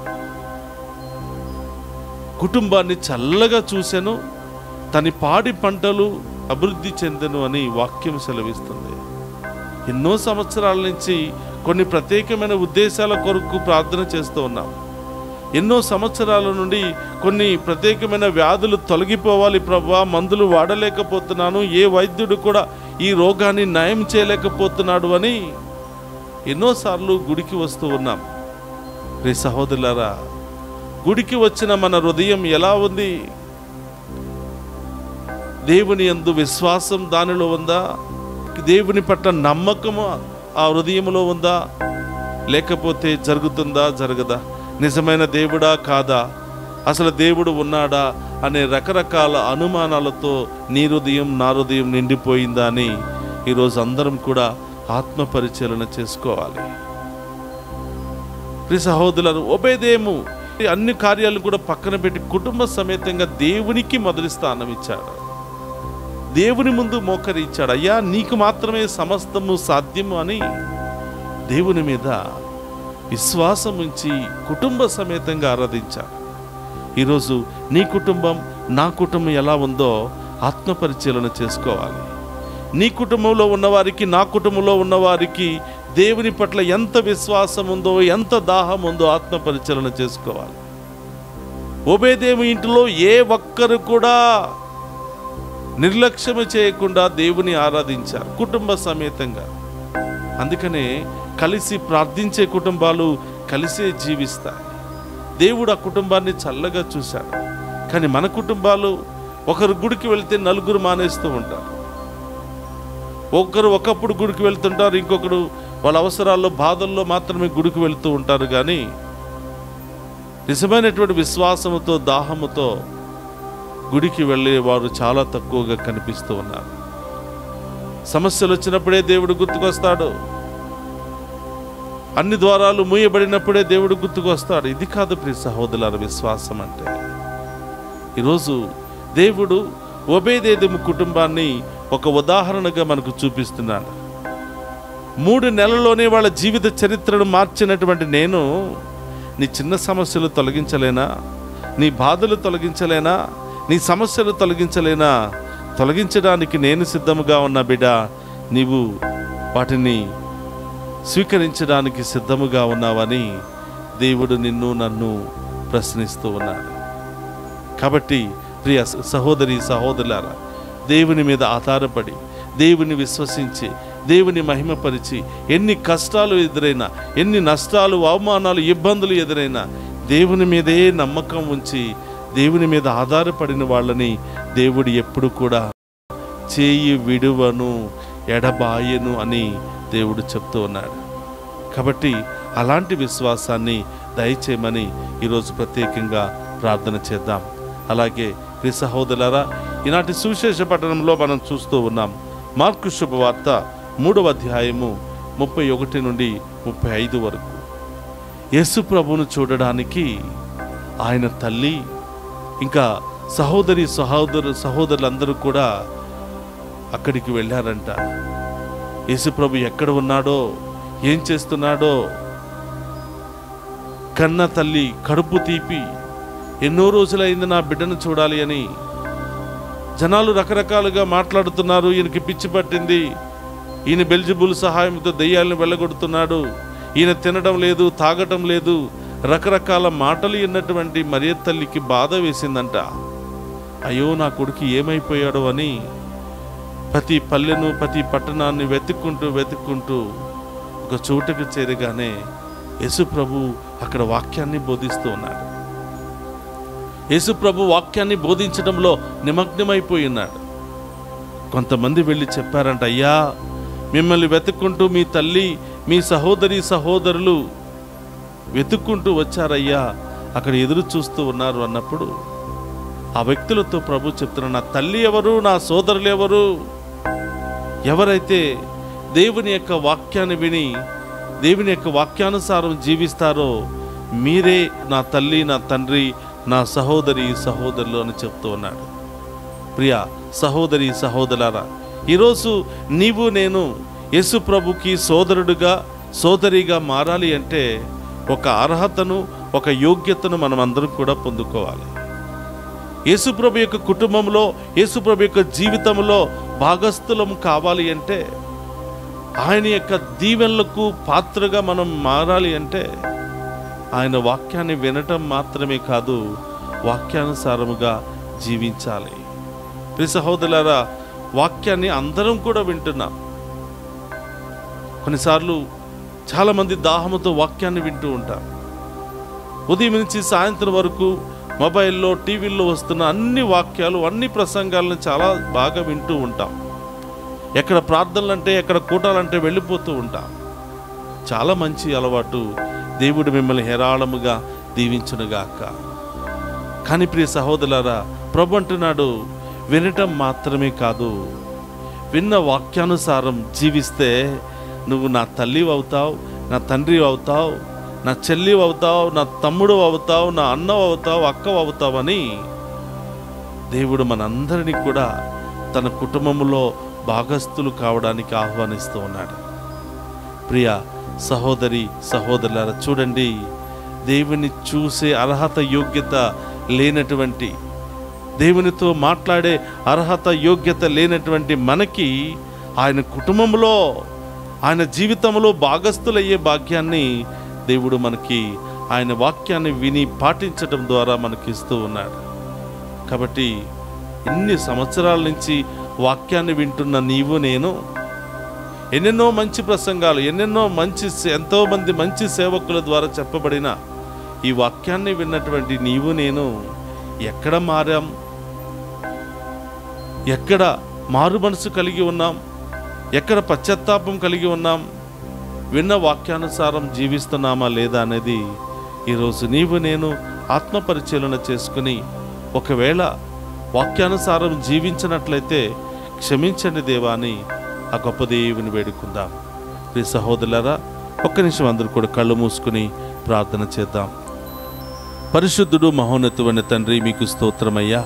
కుటుంబాన్ని చల్లగా చూశాను తని పాడి పంటలు అభివృద్ధి చెందను అని వాక్యం సెలవిస్తుంది ఎన్నో సంవత్సరాల నుంచి కొన్ని ప్రత్యేకమైన ఉద్దేశాల కొరకు ప్రార్థన చేస్తూ ఉన్నాం ఎన్నో సంవత్సరాల నుండి కొన్ని ప్రత్యేకమైన వ్యాధులు తొలగిపోవాలి ప్రభా మందులు వాడలేకపోతున్నాను ఏ వైద్యుడు కూడా ఈ రోగాన్ని నయం చేయలేకపోతున్నాడు అని ఎన్నోసార్లు గుడికి వస్తూ ఉన్నాం రే సహోదరులారా గుడికి వచ్చిన మన హృదయం ఎలా ఉంది దేవుని యందు విశ్వాసం దానిలో ఉందా దేవుని పట్ల నమ్మకము ఆ హృదయంలో ఉందా లేకపోతే జరుగుతుందా జరగదా నిజమైన దేవుడా కాదా అసలు దేవుడు ఉన్నాడా అనే రకరకాల అనుమానాలతో నీ హృదయం నా హృదయం నిండిపోయిందా అని ఈరోజు అందరం కూడా ఆత్మ పరిశీలన చేసుకోవాలి ప్రియ సహోదరులను ఒబేదేము ఈ అన్ని కార్యాలను కూడా పక్కన పెట్టి కుటుంబ సమేతంగా దేవునికి మొదటి స్థానం ఇచ్చాడు దేవుని ముందు మోకరించాడు అయ్యా నీకు మాత్రమే సమస్తము సాధ్యము అని దేవుని మీద విశ్వాసం ఉంచి కుటుంబ సమేతంగా ఆరాధించాడు ఈరోజు నీ కుటుంబం నా కుటుంబం ఎలా ఉందో ఆత్మ పరిశీలన చేసుకోవాలి నీ కుటుంబంలో ఉన్నవారికి నా కుటుంబంలో ఉన్నవారికి దేవుని పట్ల ఎంత విశ్వాసం ఉందో ఎంత దాహం ఉందో ఆత్మ పరిశీలన చేసుకోవాలి ఓబేదేవి ఇంటిలో ఏ ఒక్కరు కూడా నిర్లక్ష్యం చేయకుండా దేవుని ఆరాధించారు కుటుంబ సమేతంగా అందుకనే కలిసి ప్రార్థించే కుటుంబాలు కలిసే జీవిస్తాయి దేవుడు ఆ కుటుంబాన్ని చల్లగా చూశాడు కానీ మన కుటుంబాలు ఒకరు గుడికి వెళ్తే నలుగురు మానేస్తూ ఉంటారు ఒకరు ఒకప్పుడు గుడికి వెళ్తుంటారు ఇంకొకరు వాళ్ళ అవసరాల్లో బాధల్లో మాత్రమే గుడికి వెళ్తూ ఉంటారు కానీ నిజమైనటువంటి విశ్వాసముతో దాహముతో గుడికి వెళ్ళే వారు చాలా తక్కువగా కనిపిస్తూ ఉన్నారు సమస్యలు వచ్చినప్పుడే దేవుడు గుర్తుకొస్తాడు అన్ని ద్వారాలు మూయబడినప్పుడే దేవుడు గుర్తుకొస్తాడు ఇది కాదు ప్రియ సహోదరుల విశ్వాసం అంటే ఈరోజు దేవుడు ఒబేదేదము కుటుంబాన్ని ఒక ఉదాహరణగా మనకు చూపిస్తున్నాడు మూడు నెలల్లోనే వాళ్ళ జీవిత చరిత్రను మార్చినటువంటి నేను నీ చిన్న సమస్యలు తొలగించలేనా నీ బాధలు తొలగించలేనా నీ సమస్యలు తొలగించలేనా తొలగించడానికి నేను సిద్ధముగా ఉన్న బిడ్డ నీవు వాటిని స్వీకరించడానికి సిద్ధముగా ఉన్నావని దేవుడు నిన్ను నన్ను ప్రశ్నిస్తూ ఉన్నాడు కాబట్టి ప్రియ సహోదరి సహోదరులారా దేవుని మీద ఆధారపడి దేవుని విశ్వసించి దేవుని మహిమపరిచి ఎన్ని కష్టాలు ఎదురైనా ఎన్ని నష్టాలు అవమానాలు ఇబ్బందులు ఎదురైనా దేవుని మీదే నమ్మకం ఉంచి దేవుని మీద ఆధారపడిన వాళ్ళని దేవుడు ఎప్పుడు కూడా చేయి విడువను ఎడబాయను అని దేవుడు చెప్తూ ఉన్నాడు కాబట్టి అలాంటి విశ్వాసాన్ని దయచేయమని ఈరోజు ప్రత్యేకంగా ప్రార్థన చేద్దాం అలాగే ప్రియ సహోదరులారా ఈనాటి సువిశేష పట్టణంలో మనం చూస్తూ ఉన్నాం మార్కు శుభవార్త మూడవ అధ్యాయము ముప్పై ఒకటి నుండి ముప్పై ఐదు వరకు యేసు ప్రభువును చూడడానికి ఆయన తల్లి ఇంకా సహోదరి సహోదరు సహోదరులందరూ కూడా అక్కడికి వెళ్ళారంట యేసు ప్రభు ఎక్కడ ఉన్నాడో ఏం చేస్తున్నాడో కన్న తల్లి కడుపు తీపి ఎన్నో రోజులైంది నా బిడ్డను చూడాలి అని జనాలు రకరకాలుగా మాట్లాడుతున్నారు ఈయనకి పిచ్చి పట్టింది ఈయన బెల్జిబుల్ సహాయంతో దెయ్యాలను వెళ్ళగొడుతున్నాడు ఈయన తినడం లేదు తాగటం లేదు రకరకాల మాటలు విన్నటువంటి మరియ తల్లికి బాధ వేసిందంట అయ్యో నా కొడుకు ఏమైపోయాడో అని ప్రతి పల్లెను ప్రతి పట్టణాన్ని వెతుక్కుంటూ వెతుక్కుంటూ ఒక చోటుకు చేరగానే యేసు ప్రభు అక్కడ వాక్యాన్ని బోధిస్తూ ఉన్నాడు యేసు ప్రభు వాక్యాన్ని బోధించడంలో నిమగ్నమైపోయి ఉన్నాడు కొంతమంది వెళ్ళి చెప్పారంట అయ్యా మిమ్మల్ని వెతుక్కుంటూ మీ తల్లి మీ సహోదరి సహోదరులు వెతుక్కుంటూ వచ్చారయ్యా అక్కడ ఎదురు చూస్తూ ఉన్నారు అన్నప్పుడు ఆ వ్యక్తులతో ప్రభు చెప్తున్న నా తల్లి ఎవరు నా సోదరులు ఎవరు ఎవరైతే దేవుని యొక్క వాక్యాన్ని విని దేవుని యొక్క వాక్యానుసారం జీవిస్తారో మీరే నా తల్లి నా తండ్రి నా సహోదరి సహోదరులు అని చెప్తూ ఉన్నాడు ప్రియ సహోదరి సహోదరులారా ఈరోజు నీవు నేను యేసు ప్రభుకి సోదరుడుగా సోదరిగా మారాలి అంటే ఒక అర్హతను ఒక యోగ్యతను మనం అందరం కూడా పొందుకోవాలి యేసుప్రభు యొక్క కుటుంబంలో యేసుప్రభు యొక్క జీవితంలో భాగస్థులం కావాలి అంటే ఆయన యొక్క దీవెనలకు పాత్రగా మనం మారాలి అంటే ఆయన వాక్యాన్ని వినటం మాత్రమే కాదు వాక్యానుసారముగా జీవించాలి ప్రియ సహోదరులారా వాక్యాన్ని అందరం కూడా వింటున్నాం కొన్నిసార్లు చాలామంది దాహముతో వాక్యాన్ని వింటూ ఉంటారు ఉదయం నుంచి సాయంత్రం వరకు మొబైల్లో టీవీల్లో వస్తున్న అన్ని వాక్యాలు అన్ని ప్రసంగాలను చాలా బాగా వింటూ ఉంటాం ఎక్కడ ప్రార్థనలంటే ఎక్కడ కూటాలంటే వెళ్ళిపోతూ ఉంటాం చాలా మంచి అలవాటు దేవుడు మిమ్మల్ని హేరాళముగా దీవించునుగాక కానీ ప్రియ సహోదరులారా ప్రభు అంటున్నాడు వినటం మాత్రమే కాదు విన్న వాక్యానుసారం జీవిస్తే నువ్వు నా తల్లి అవుతావు నా తండ్రి అవుతావు నా చెల్లి అవుతావు నా తమ్ముడు అవుతావు నా అన్న అవుతావు అక్క అవుతావు అని దేవుడు మనందరినీ కూడా తన కుటుంబంలో భాగస్థులు కావడానికి ఆహ్వానిస్తూ ఉన్నాడు ప్రియ సహోదరి సహోదరులారా చూడండి దేవుని చూసే అర్హత యోగ్యత లేనటువంటి దేవునితో మాట్లాడే అర్హత యోగ్యత లేనటువంటి మనకి ఆయన కుటుంబంలో ఆయన జీవితంలో భాగస్థులయ్యే భాగ్యాన్ని దేవుడు మనకి ఆయన వాక్యాన్ని విని పాటించడం ద్వారా మనకి ఇస్తూ ఉన్నాడు కాబట్టి ఇన్ని సంవత్సరాల నుంచి వాక్యాన్ని వింటున్న నీవు నేను ఎన్నెన్నో మంచి ప్రసంగాలు ఎన్నెన్నో మంచి ఎంతో మంది మంచి సేవకుల ద్వారా చెప్పబడిన ఈ వాక్యాన్ని విన్నటువంటి నీవు నేను ఎక్కడ మారాం ఎక్కడ మారు మనసు కలిగి ఉన్నాం ఎక్కడ పశ్చాత్తాపం కలిగి ఉన్నాం విన్న వాక్యానుసారం జీవిస్తున్నామా లేదా అనేది ఈరోజు నీవు నేను ఆత్మపరిశీలన చేసుకుని ఒకవేళ వాక్యానుసారం జీవించినట్లయితే క్షమించండి దేవా అని ఆ గొప్ప దేవుని వేడుకుందాం ప్రియ సహోదరులారా ఒక్క నిమిషం అందరూ కూడా కళ్ళు మూసుకుని ప్రార్థన చేద్దాం పరిశుద్ధుడు మహోన్నతువైన తండ్రి మీకు స్తోత్రమయ్యా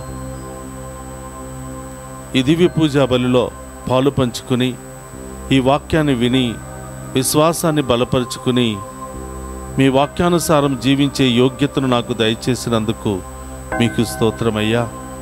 ఈ దివ్య పూజా బలిలో పాలు పంచుకుని ఈ వాక్యాన్ని విని విశ్వాసాన్ని బలపరుచుకుని మీ వాక్యానుసారం జీవించే యోగ్యతను నాకు దయచేసినందుకు మీకు స్తోత్రమయ్యా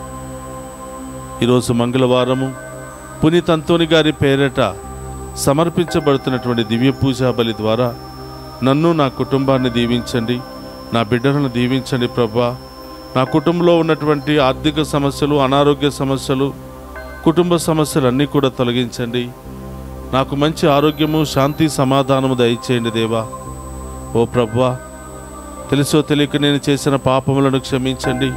ఈరోజు మంగళవారము పునీత్ అంతోని గారి పేరట సమర్పించబడుతున్నటువంటి దివ్య పూజా బలి ద్వారా నన్ను నా కుటుంబాన్ని దీవించండి నా బిడ్డలను దీవించండి ప్రభా నా కుటుంబంలో ఉన్నటువంటి ఆర్థిక సమస్యలు అనారోగ్య సమస్యలు కుటుంబ సమస్యలు అన్నీ కూడా తొలగించండి నాకు మంచి ఆరోగ్యము శాంతి సమాధానము దయచేయండి దేవా ఓ ప్రభా తెలుసో తెలియక నేను చేసిన పాపములను క్షమించండి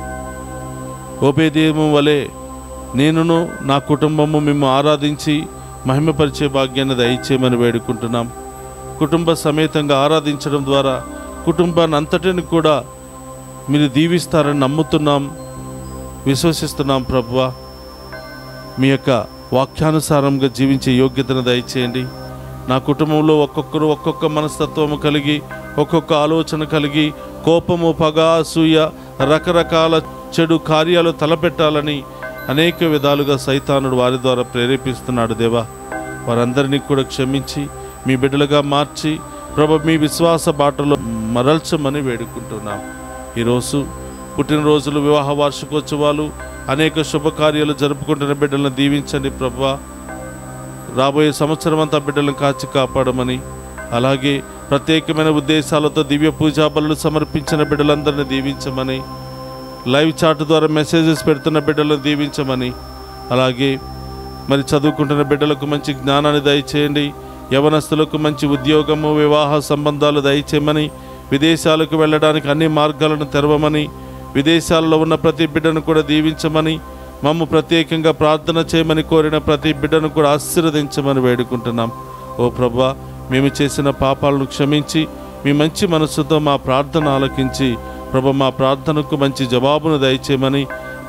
ఓపేదేము వలె నేనును నా కుటుంబము మేము ఆరాధించి మహిమపరిచే భాగ్యాన్ని దయచేయమని వేడుకుంటున్నాం కుటుంబ సమేతంగా ఆరాధించడం ద్వారా కుటుంబాన్ని అంతటిని కూడా మీరు దీవిస్తారని నమ్ముతున్నాం విశ్వసిస్తున్నాం ప్రభువా మీ యొక్క వాక్యానుసారంగా జీవించే యోగ్యతను దయచేయండి నా కుటుంబంలో ఒక్కొక్కరు ఒక్కొక్క మనస్తత్వము కలిగి ఒక్కొక్క ఆలోచన కలిగి కోపము పగ అసూయ రకరకాల చెడు కార్యాలు తలపెట్టాలని అనేక విధాలుగా సైతానుడు వారి ద్వారా ప్రేరేపిస్తున్నాడు దేవా వారందరినీ కూడా క్షమించి మీ బిడ్డలుగా మార్చి ప్రభు మీ విశ్వాస బాటలో మరల్చమని వేడుకుంటున్నాం ఈరోజు పుట్టినరోజులు వివాహ వార్షికోత్సవాలు అనేక శుభకార్యాలు జరుపుకుంటున్న బిడ్డలను దీవించండి ప్రభా రాబోయే సంవత్సరం అంతా బిడ్డలను కాచి కాపాడమని అలాగే ప్రత్యేకమైన ఉద్దేశాలతో దివ్య పూజా బలులు సమర్పించిన బిడ్డలందరినీ దీవించమని లైవ్ చాట్ ద్వారా మెసేజెస్ పెడుతున్న బిడ్డలను దీవించమని అలాగే మరి చదువుకుంటున్న బిడ్డలకు మంచి జ్ఞానాన్ని దయచేయండి యవనస్తులకు మంచి ఉద్యోగము వివాహ సంబంధాలు దయచేయమని విదేశాలకు వెళ్ళడానికి అన్ని మార్గాలను తెరవమని విదేశాల్లో ఉన్న ప్రతి బిడ్డను కూడా దీవించమని మమ్ము ప్రత్యేకంగా ప్రార్థన చేయమని కోరిన ప్రతి బిడ్డను కూడా ఆశీర్వదించమని వేడుకుంటున్నాం ఓ ప్రభా మేము చేసిన పాపాలను క్షమించి మీ మంచి మనస్సుతో మా ప్రార్థన ఆలకించి ప్రభ మా ప్రార్థనకు మంచి జవాబును దయచేయమని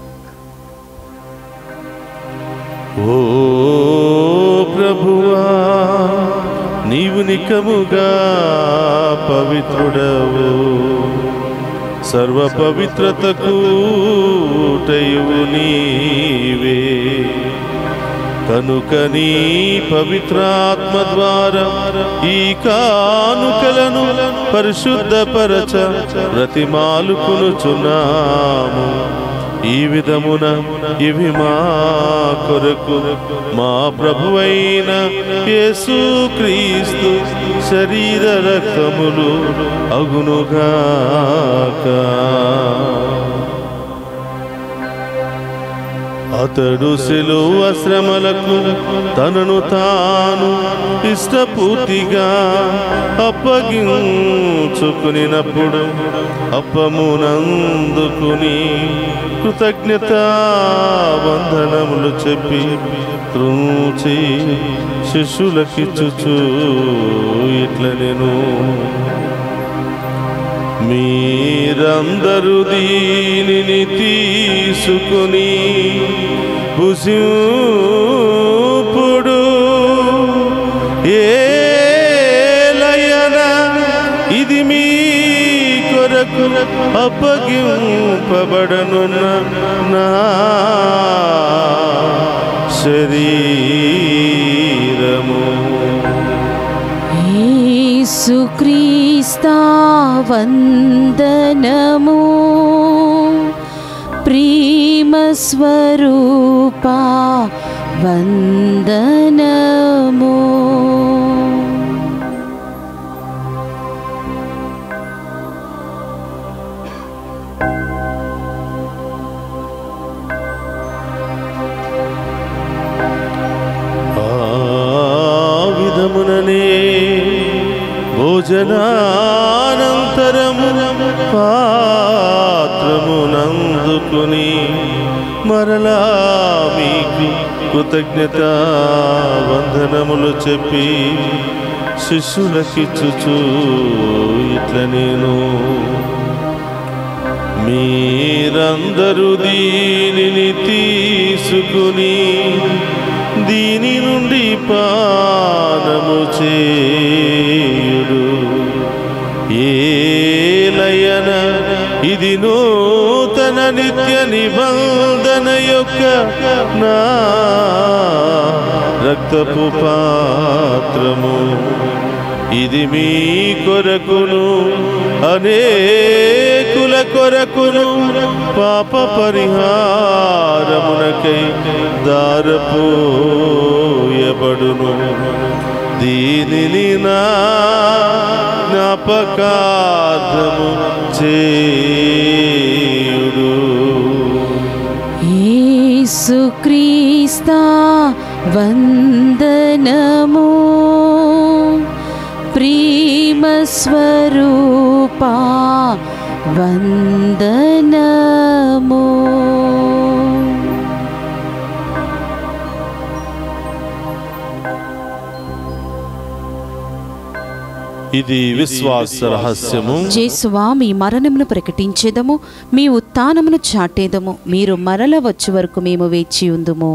ఓ ప్రభువా నీవు నికముగా పవిత్రుడవు సర్వ పవిత్రతకు టయువు నీవే కనుక నీ పవిత్రాత్మ ద్వారా ఈ కానుకలను పరిశుద్ధపరచ ప్రతిమాలుకునుచున్నాము ఈ విధమున ఇవి మా కొరకు మా ప్రభువైన యేసు క్రీస్తు శరీర రక్తములు అగునుగాక అతడు శిలువ శ్రమలకు తనను తాను ఇష్టపూర్తిగా అప్పగించుకునినప్పుడు అప్పమునందుకుని కృతజ్ఞత వందనములు చెప్పి త్రూచి శిష్యులకిచ్చుచు ఇట్ల నేను మీరందరూ దీనిని తీసుకుని భుజింపుడు ఏలయన ఇది మీ కొరకు అప్పగింపబడనున్న నా శరీరము యేసుక్రీస్తా వందనము ప్రేమ స్వరూపా వందనము ఆ విధముననే భోజనానంతరము పాత్రమునందుకుని మరలా మీకు కృతజ్ఞత వందనములు చెప్పి శిష్యులకిచ్చుచు ఇట్ల నేను మీరందరూ దీనిని తీసుకుని దీని నుండి పానము చేయుడు ఏలయన ఇది నూతన నిత్య నిబంధన యొక్క నా రక్తపు పాత్రము ఇది మీ కొరకును అనేకుల కొరకును పాప పరిహారమునకై దారపోయబడును దీనిని నా జ్ఞాపకార్థము చేయుడు యేసుక్రీస్తా వందనము ప్రేమ స్వరూపా వందనము ఇది విశ్వాస రహస్యము జేసువా మీ మరణమును ప్రకటించేదము మీ ఉత్థానమును చాటేదము మీరు మరల వచ్చే వరకు మేము వేచి ఉందుము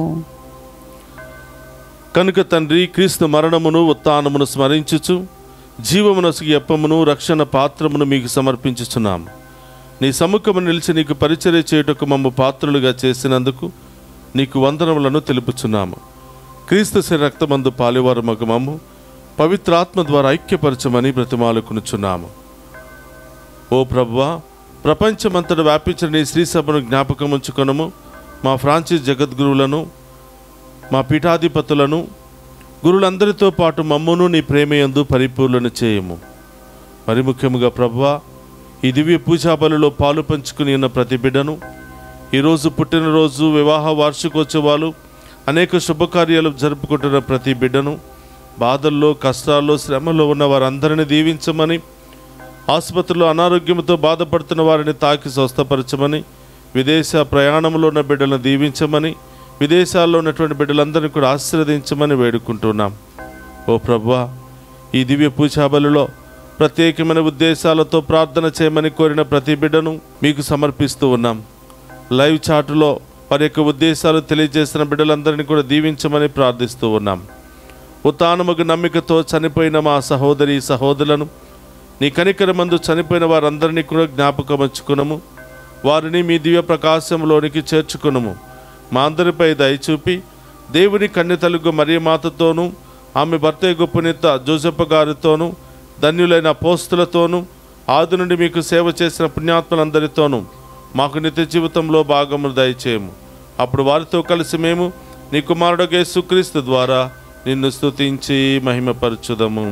కనుక తండ్రి క్రీస్తు మరణమును ఉత్థానమును స్మరించుచు జీవమునసుకి ఎప్పమును రక్షణ పాత్రమును మీకు సమర్పించుచున్నాము నీ సముఖము నిలిచి నీకు పరిచర్య చేయుటకు మమ్మ పాత్రులుగా చేసినందుకు నీకు వందనములను తెలుపుచున్నాము క్రీస్తు శరీర రక్తమందు పాలివారు మగమము పవిత్రాత్మ ద్వారా ఐక్యపరచమని బ్రతిమాలుకునుచున్నాము ఓ ప్రభువా ప్రపంచమంతట వ్యాపించిన నీ శ్రీ సభను జ్ఞాపకం ఉంచుకొనము మా ఫ్రాన్సిస్ జగద్గురువులను మా పీఠాధిపతులను గురులందరితో పాటు మమ్మును నీ ప్రేమయందు పరిపూర్ణను చేయము మరి ముఖ్యముగా ప్రభువా ఈ దివ్య పూజా బలిలో పాలు పంచుకుని ఉన్న ప్రతి బిడ్డను ఈరోజు పుట్టినరోజు వివాహ వార్షికోత్సవాలు అనేక శుభకార్యాలు జరుపుకుంటున్న ప్రతి బిడ్డను బాధల్లో కష్టాల్లో శ్రమలో ఉన్న వారందరిని దీవించమని ఆసుపత్రిలో అనారోగ్యంతో బాధపడుతున్న వారిని తాకి స్వస్థపరచమని విదేశ ప్రయాణంలో ఉన్న బిడ్డలను దీవించమని విదేశాల్లో ఉన్నటువంటి బిడ్డలందరినీ కూడా ఆశీర్వదించమని వేడుకుంటున్నాం ఓ ప్రభువా ఈ దివ్య పూజాబలిలో ప్రత్యేకమైన ఉద్దేశాలతో ప్రార్థన చేయమని కోరిన ప్రతి బిడ్డను మీకు సమర్పిస్తూ ఉన్నాం లైవ్ చాటులో వారి యొక్క ఉద్దేశాలు తెలియజేసిన బిడ్డలందరినీ కూడా దీవించమని ప్రార్థిస్తూ ఉన్నాం ఉత్తానముకు నమ్మికతో చనిపోయిన మా సహోదరి సహోదరులను నీ కనికరమందు చనిపోయిన వారందరినీ కూడా జ్ఞాపకమర్చుకునము వారిని మీ దివ్య ప్రకాశంలోనికి చేర్చుకునము మా అందరిపై దయచూపి దేవుని కన్యతలుగు మరియమాతతోనూ ఆమె భర్త గొప్పనిత జోసెప్ప గారితోనూ ధన్యులైన పోస్తులతోనూ ఆది నుండి మీకు సేవ చేసిన పుణ్యాత్మలందరితోనూ మాకు నిత్య జీవితంలో భాగమును దయచేయము అప్పుడు వారితో కలిసి మేము నీ కుమారుడు యేసుక్రీస్తు ద్వారా నిన్ను స్తుతించి మహిమపరచుదము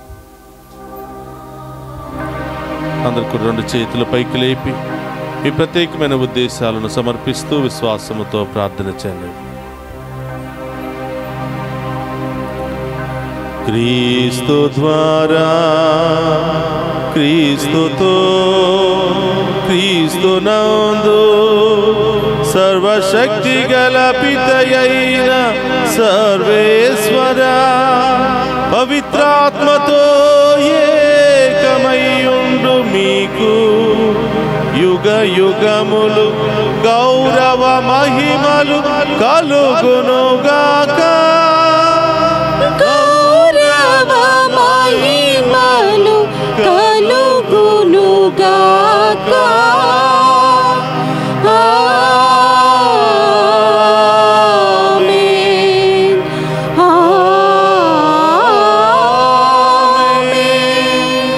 అందరికి రెండు చేతుల పైకి లేపి మీ ప్రత్యేకమైన ఉద్దేశాలను సమర్పిస్తూ విశ్వాసముతో ప్రార్థన చేయండి క్రీస్తు ద్వారా క్రీస్తుతో క్రీస్తు నందు సర్వశక్తి గల పితయైన సర్వేశ్వర పవిత్రాత్మతో ఏకమయ్యుండు మీకు యుగ యుగములు గౌరవ మహిమలు కలుగునుగాక గౌరవ మహిమలు కలుగునుగాక ఆమేన్ ఆమేన్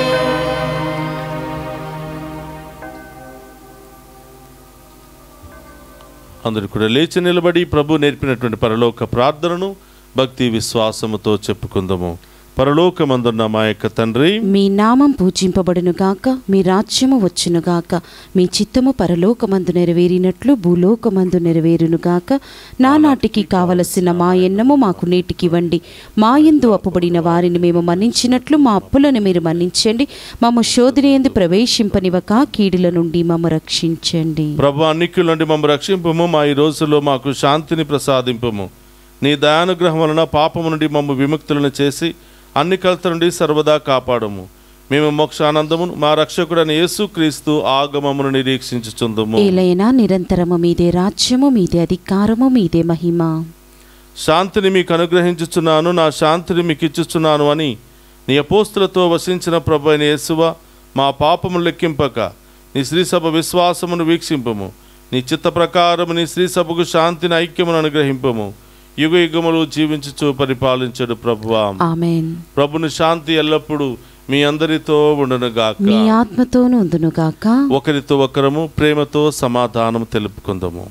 అందరూ కూడా లేచి నిలబడి ప్రభు నేర్పినటువంటి పరలోక ప్రార్థనను భక్తి విశ్వాసముతో చెప్పుకుందాము పరలోకమందున్న మా యొక్క తండ్రి మీ నామం పూజింపబడునుగాక మీ రాజ్యము వచ్చునుగాక మీ చిత్తము పరలోకమందు నెరవేరినట్లు భూలోకమందు నెరవేరునుగాక నానాటికి కావలసిన మా ఎన్నము మాకు నేటికివ్వండి మా యందు అప్పుబడిన వారిని మేము మన్నించినట్లు మా అప్పులను మీరు మన్నించండి మమ్మ శోధనయందు ప్రవేశింపనివ్వక కీడుల నుండి మమ్మ రక్షించండి ప్రభు అన్నిక్కుల నుండి మమ్మల్ని రక్షింపము మా ఈ రోజుల్లో మాకు శాంతిని ప్రసాదింపము నీ దయానుగ్రహం వలన పాపము నుండి మమ్మ విముక్తులను చేసి అన్ని కలత నుండి సర్వదా కాపాడము మేము మోక్షానందమును మా రక్షకుడైన యేసుక్రీస్తు ఆగమమును నిరీక్షించుచుందుము ఏలైనా నిరంతరము మీదే రాజ్యము మీదే అధికారము మీదే మహిమ శాంతిని మీకు అనుగ్రహించుచున్నాను నా శాంతిని మీకు ఇచ్చుచున్నాను అని నీ అపోస్తులతో వసించిన ప్రభు అయిన యేసువ మా పాపము లెక్కింపక నీ శ్రీసభ విశ్వాసమును వీక్షింపము నీ చిత్త ప్రకారము నీ శ్రీసభకు శాంతిని ఐక్యమును అనుగ్రహింపము యుగ యుగములు జీవించుచు పరిపాలించడు ప్రభువా ఆమెన్ ప్రభుని శాంతి ఎల్లప్పుడూ మీ అందరితో ఉండునుగాక మీ ఆత్మతోను ఉందునుగాక ఒకరితో ఒకరము ప్రేమతో సమాధానం తెలుపుకుందాము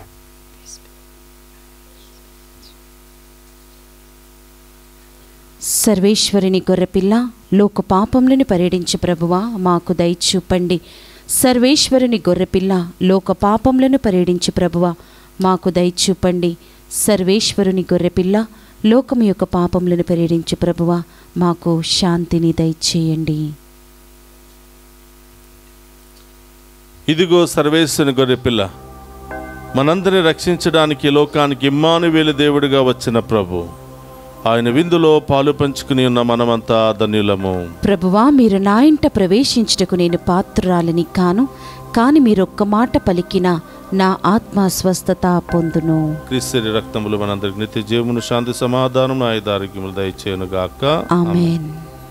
సర్వేశ్వరుని గొర్రెపిల్ల లోక పాపములను పర్యటించి ప్రభువా మాకు దయచూపండి సర్వేశ్వరుని గొర్రెపిల్ల లోక పాపములను పర్యటించి ప్రభువా మాకు దయచూపండి సర్వేశ్వరుని గొర్రెపిల్ల లోకము యొక్క పాపములను పర్యటించి ప్రభువా మాకు శాంతిని దయచేయండి ఇదిగో సర్వేశ్వని గొర్రెపిల్ల మనందరిని రక్షించడానికి ఈ లోకానికి ఇమ్మానువేలు దేవుడిగా వచ్చిన ప్రభు ఆయన విందులో పాలు పంచుకుని ఉన్న మనమంతా ధన్యులము ప్రభువా మీరు నా ఇంట ప్రవేశించుటకు నేను పాత్రురాలని కాను కాని మీరొక్క మాట పలికిన నా ఆత్మ స్వస్థత పొందును క్రీస్తు రక్తములు మనందరికి నిత్య జీవమును శాంతి సమాధానం ఆయుధారోగ్యములు దయచేయను గాక ఆమెన్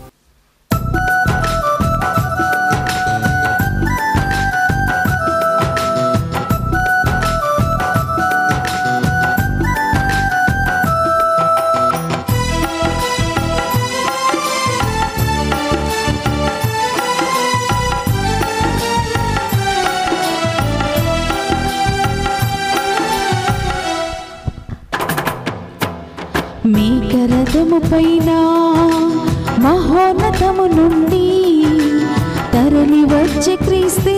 మీ కరదము పైన మహోన్నతము నుండి తరలి వచ్చే క్రీస్తే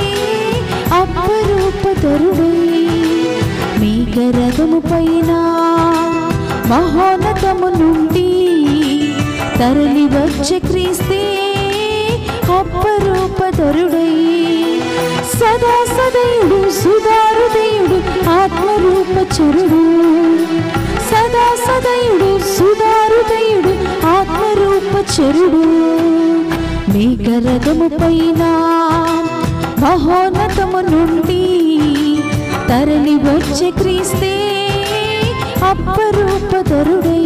అప్పరూపతరుడై మీ కరదము పైన మహోన్నతము నుండి తరలి వచ్చే క్రీస్తే అప్పరూపతరుడై సదా సదయుడు సుధారుదయుడు ఆత్మరూపచరుడు సదా సదయుడు సుధారుదయుడు ఆత్మరూపచరుడు మేఘరథము పైన మహోన్నతము నుండి తరలి వచ్చే క్రీస్తే అప్పరూపధరుడై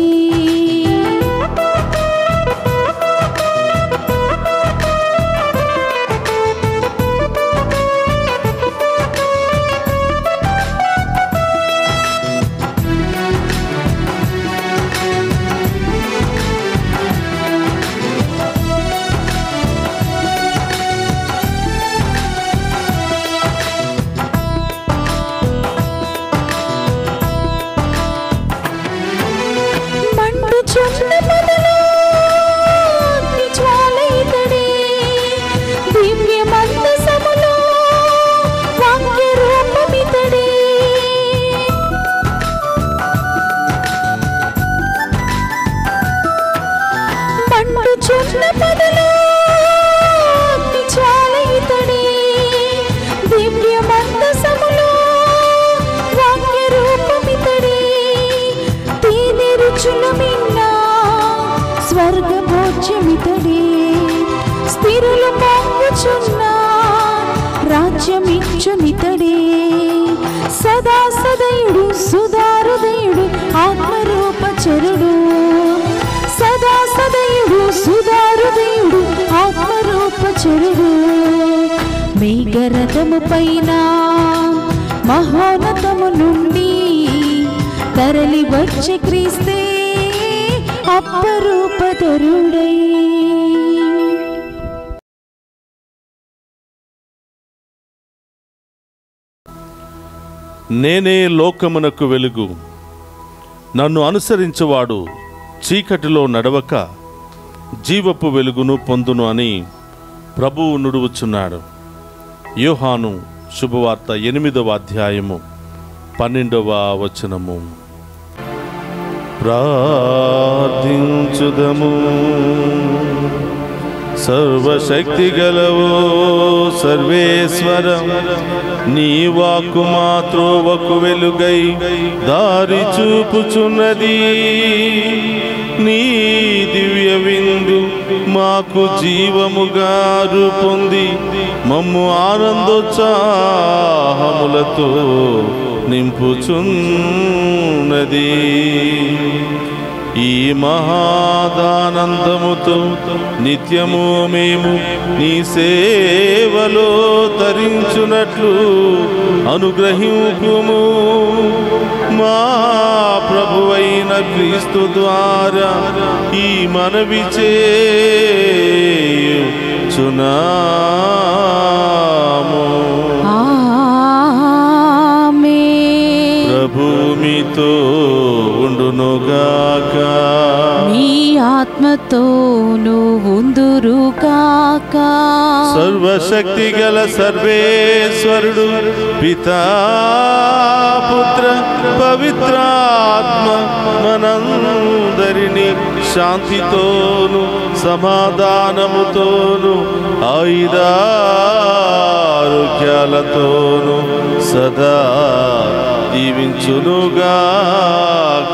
మండుచున్న మనలో అగ్ని జ్వాల ఇతడే. దివ్య మందసములో వాక్య రూపమితడే. మండుచున్న మనలో అగ్ని జ్వాల ఇతడే. దివ్య మందసములో వాక్య రూపమితడే. తేనె రుచుల మిన్నా స్వర్గ భోజ్యమితడే స్థిరులు పొంగుచున్న రాజ్యమిచ్చునితడే సదా సదయుడు సుధారుదయుడు ఆత్మరూపచరుడు సదా సదయుడు సుధారుదయుడు ఆత్మరూపచరుడు మేఘరథము పైన మహోన్నతము నుండి తరలి వచ్చే క్రీస్తే అప్పరూపధరుడై నేనే లోకమునకు వెలుగు నన్ను అనుసరించువాడు చీకటిలో నడవక జీవపు వెలుగును పొందును అని ప్రభువు నుడువుచున్నాడు యోహాను శుభవార్త ఎనిమిదవ అధ్యాయము పన్నెండవ వచనము ప్రార్థించుదము సర్వశక్తి గలవో సర్వేశ్వరం నీ వాక్కు మాత్రోవకు వెలుగై దారి చూపుచున్నది నీ దివ్య విందు మాకు జీవముగా రూపొంది మమ్ము ఆనందోత్సాహములతో నింపుచున్నది ఈ మహాదానందముతో నిత్యము మేము నీ సేవలో తరించునట్లు అనుగ్రహింపుము మా ప్రభువైన క్రీస్తు ద్వారా ఈ మనవి చేయుచున్నాము ఆమేన్. ప్రభు మీతో ఉండునుగాక మీ ఆత్మతోను ఉందురుగాక సర్వశక్తి గల సర్వేశ్వరుడు పితా పుత్ర పవిత్రాత్మ మనందరినీ శాంతితోను సమాధానముతోను ఆయుధారోగ్యాలతోను సదా దీవించునుగాక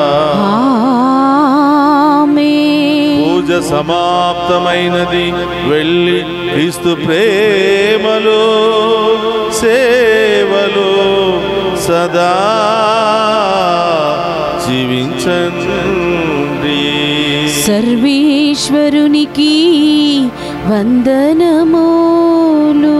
ఆమేన్. పూజ సమాప్తమైనది వెళ్ళి క్రీస్తు ప్రేమలో సేవలో సదా జీవించండి సర్వేశ్వరునికి వందనములు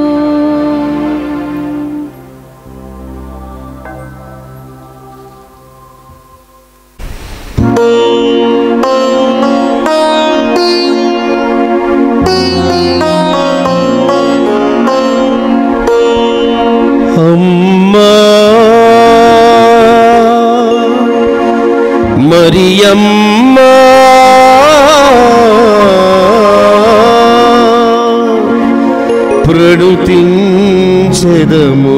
అమ్మా మరియమ్మా ప్రణుతించెదము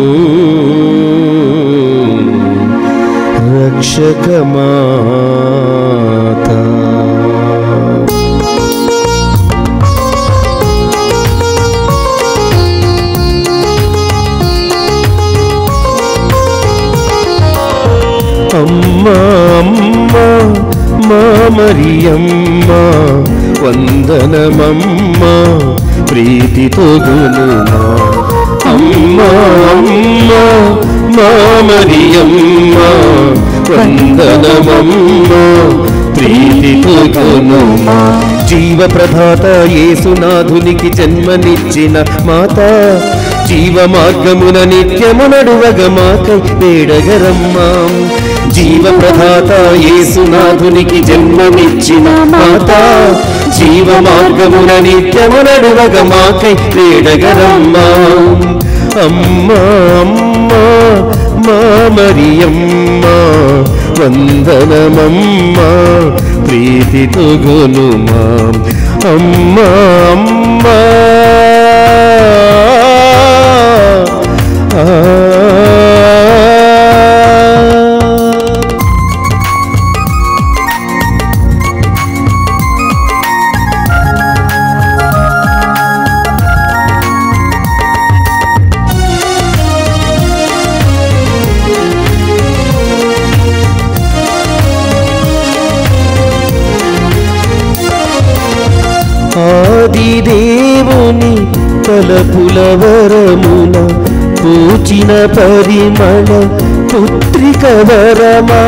రక్షకమాత అమ్మా అమ్మా మా మరియమ్మ వందనమమ్మ ప్రీతితో గునుమా అమ్మా అమ్మా మామరియమ్మ వందనమమ్మ ప్రీతితో కొనుమా జీవ ప్రధాత యేసునాథునికి జన్మనిచ్చిన మాత జీవ మార్గమున నిత్యము నడువగ మాకై వేడగరమ్మా జీవ ప్రధాత యేసునాథునికి జన్మనిచ్చిన మాత జీవ మార్గమున నిత్యము నడువగ మాకై వేడగరమ్మా అమ్మా అమ్మా మా మరియమ్మ వందనమమ్మ ప్రీతితో గొనుమా అమ్మా అమ్మా ఆ ఆది దేవుని తలపుల వరమున పూచిన పరిమళ పుత్రిక వరమా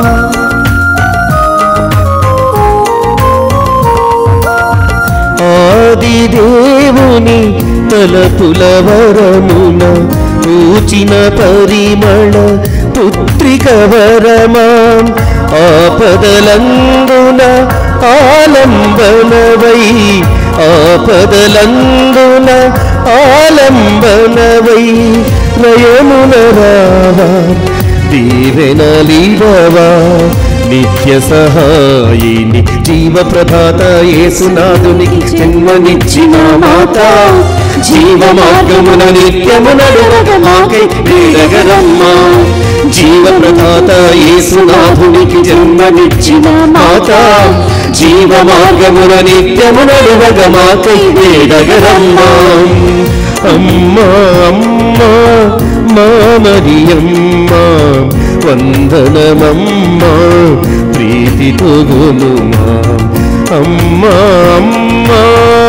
ఆది దేవుని తలపుల వరమున పూచిన పరిమళ పుత్రిక వరమా ఆపదలందున ఆలంబనవై ఆపదలందున ఆలంబనవై నయమున రావా దీవెనలీడవా నిత్య సహాయిని జీవ ప్రదాత యేసునాథునికి జన్మనిచ్చిన మాత జీవ మార్గమున నిత్యము నడువగ మాకై వేడగరమ్మా జీవ ప్రదాత యేసునాథునికి జన్మనిచ్చిన మాత జీవ మార్గమున నిత్యము నడువగ మాకై వేడగరమ్మా అమ్మా అమ్మా మా మరియమ్మ వందనమమ్మ ప్రీతితో గొనుమా అమ్మా అమ్మా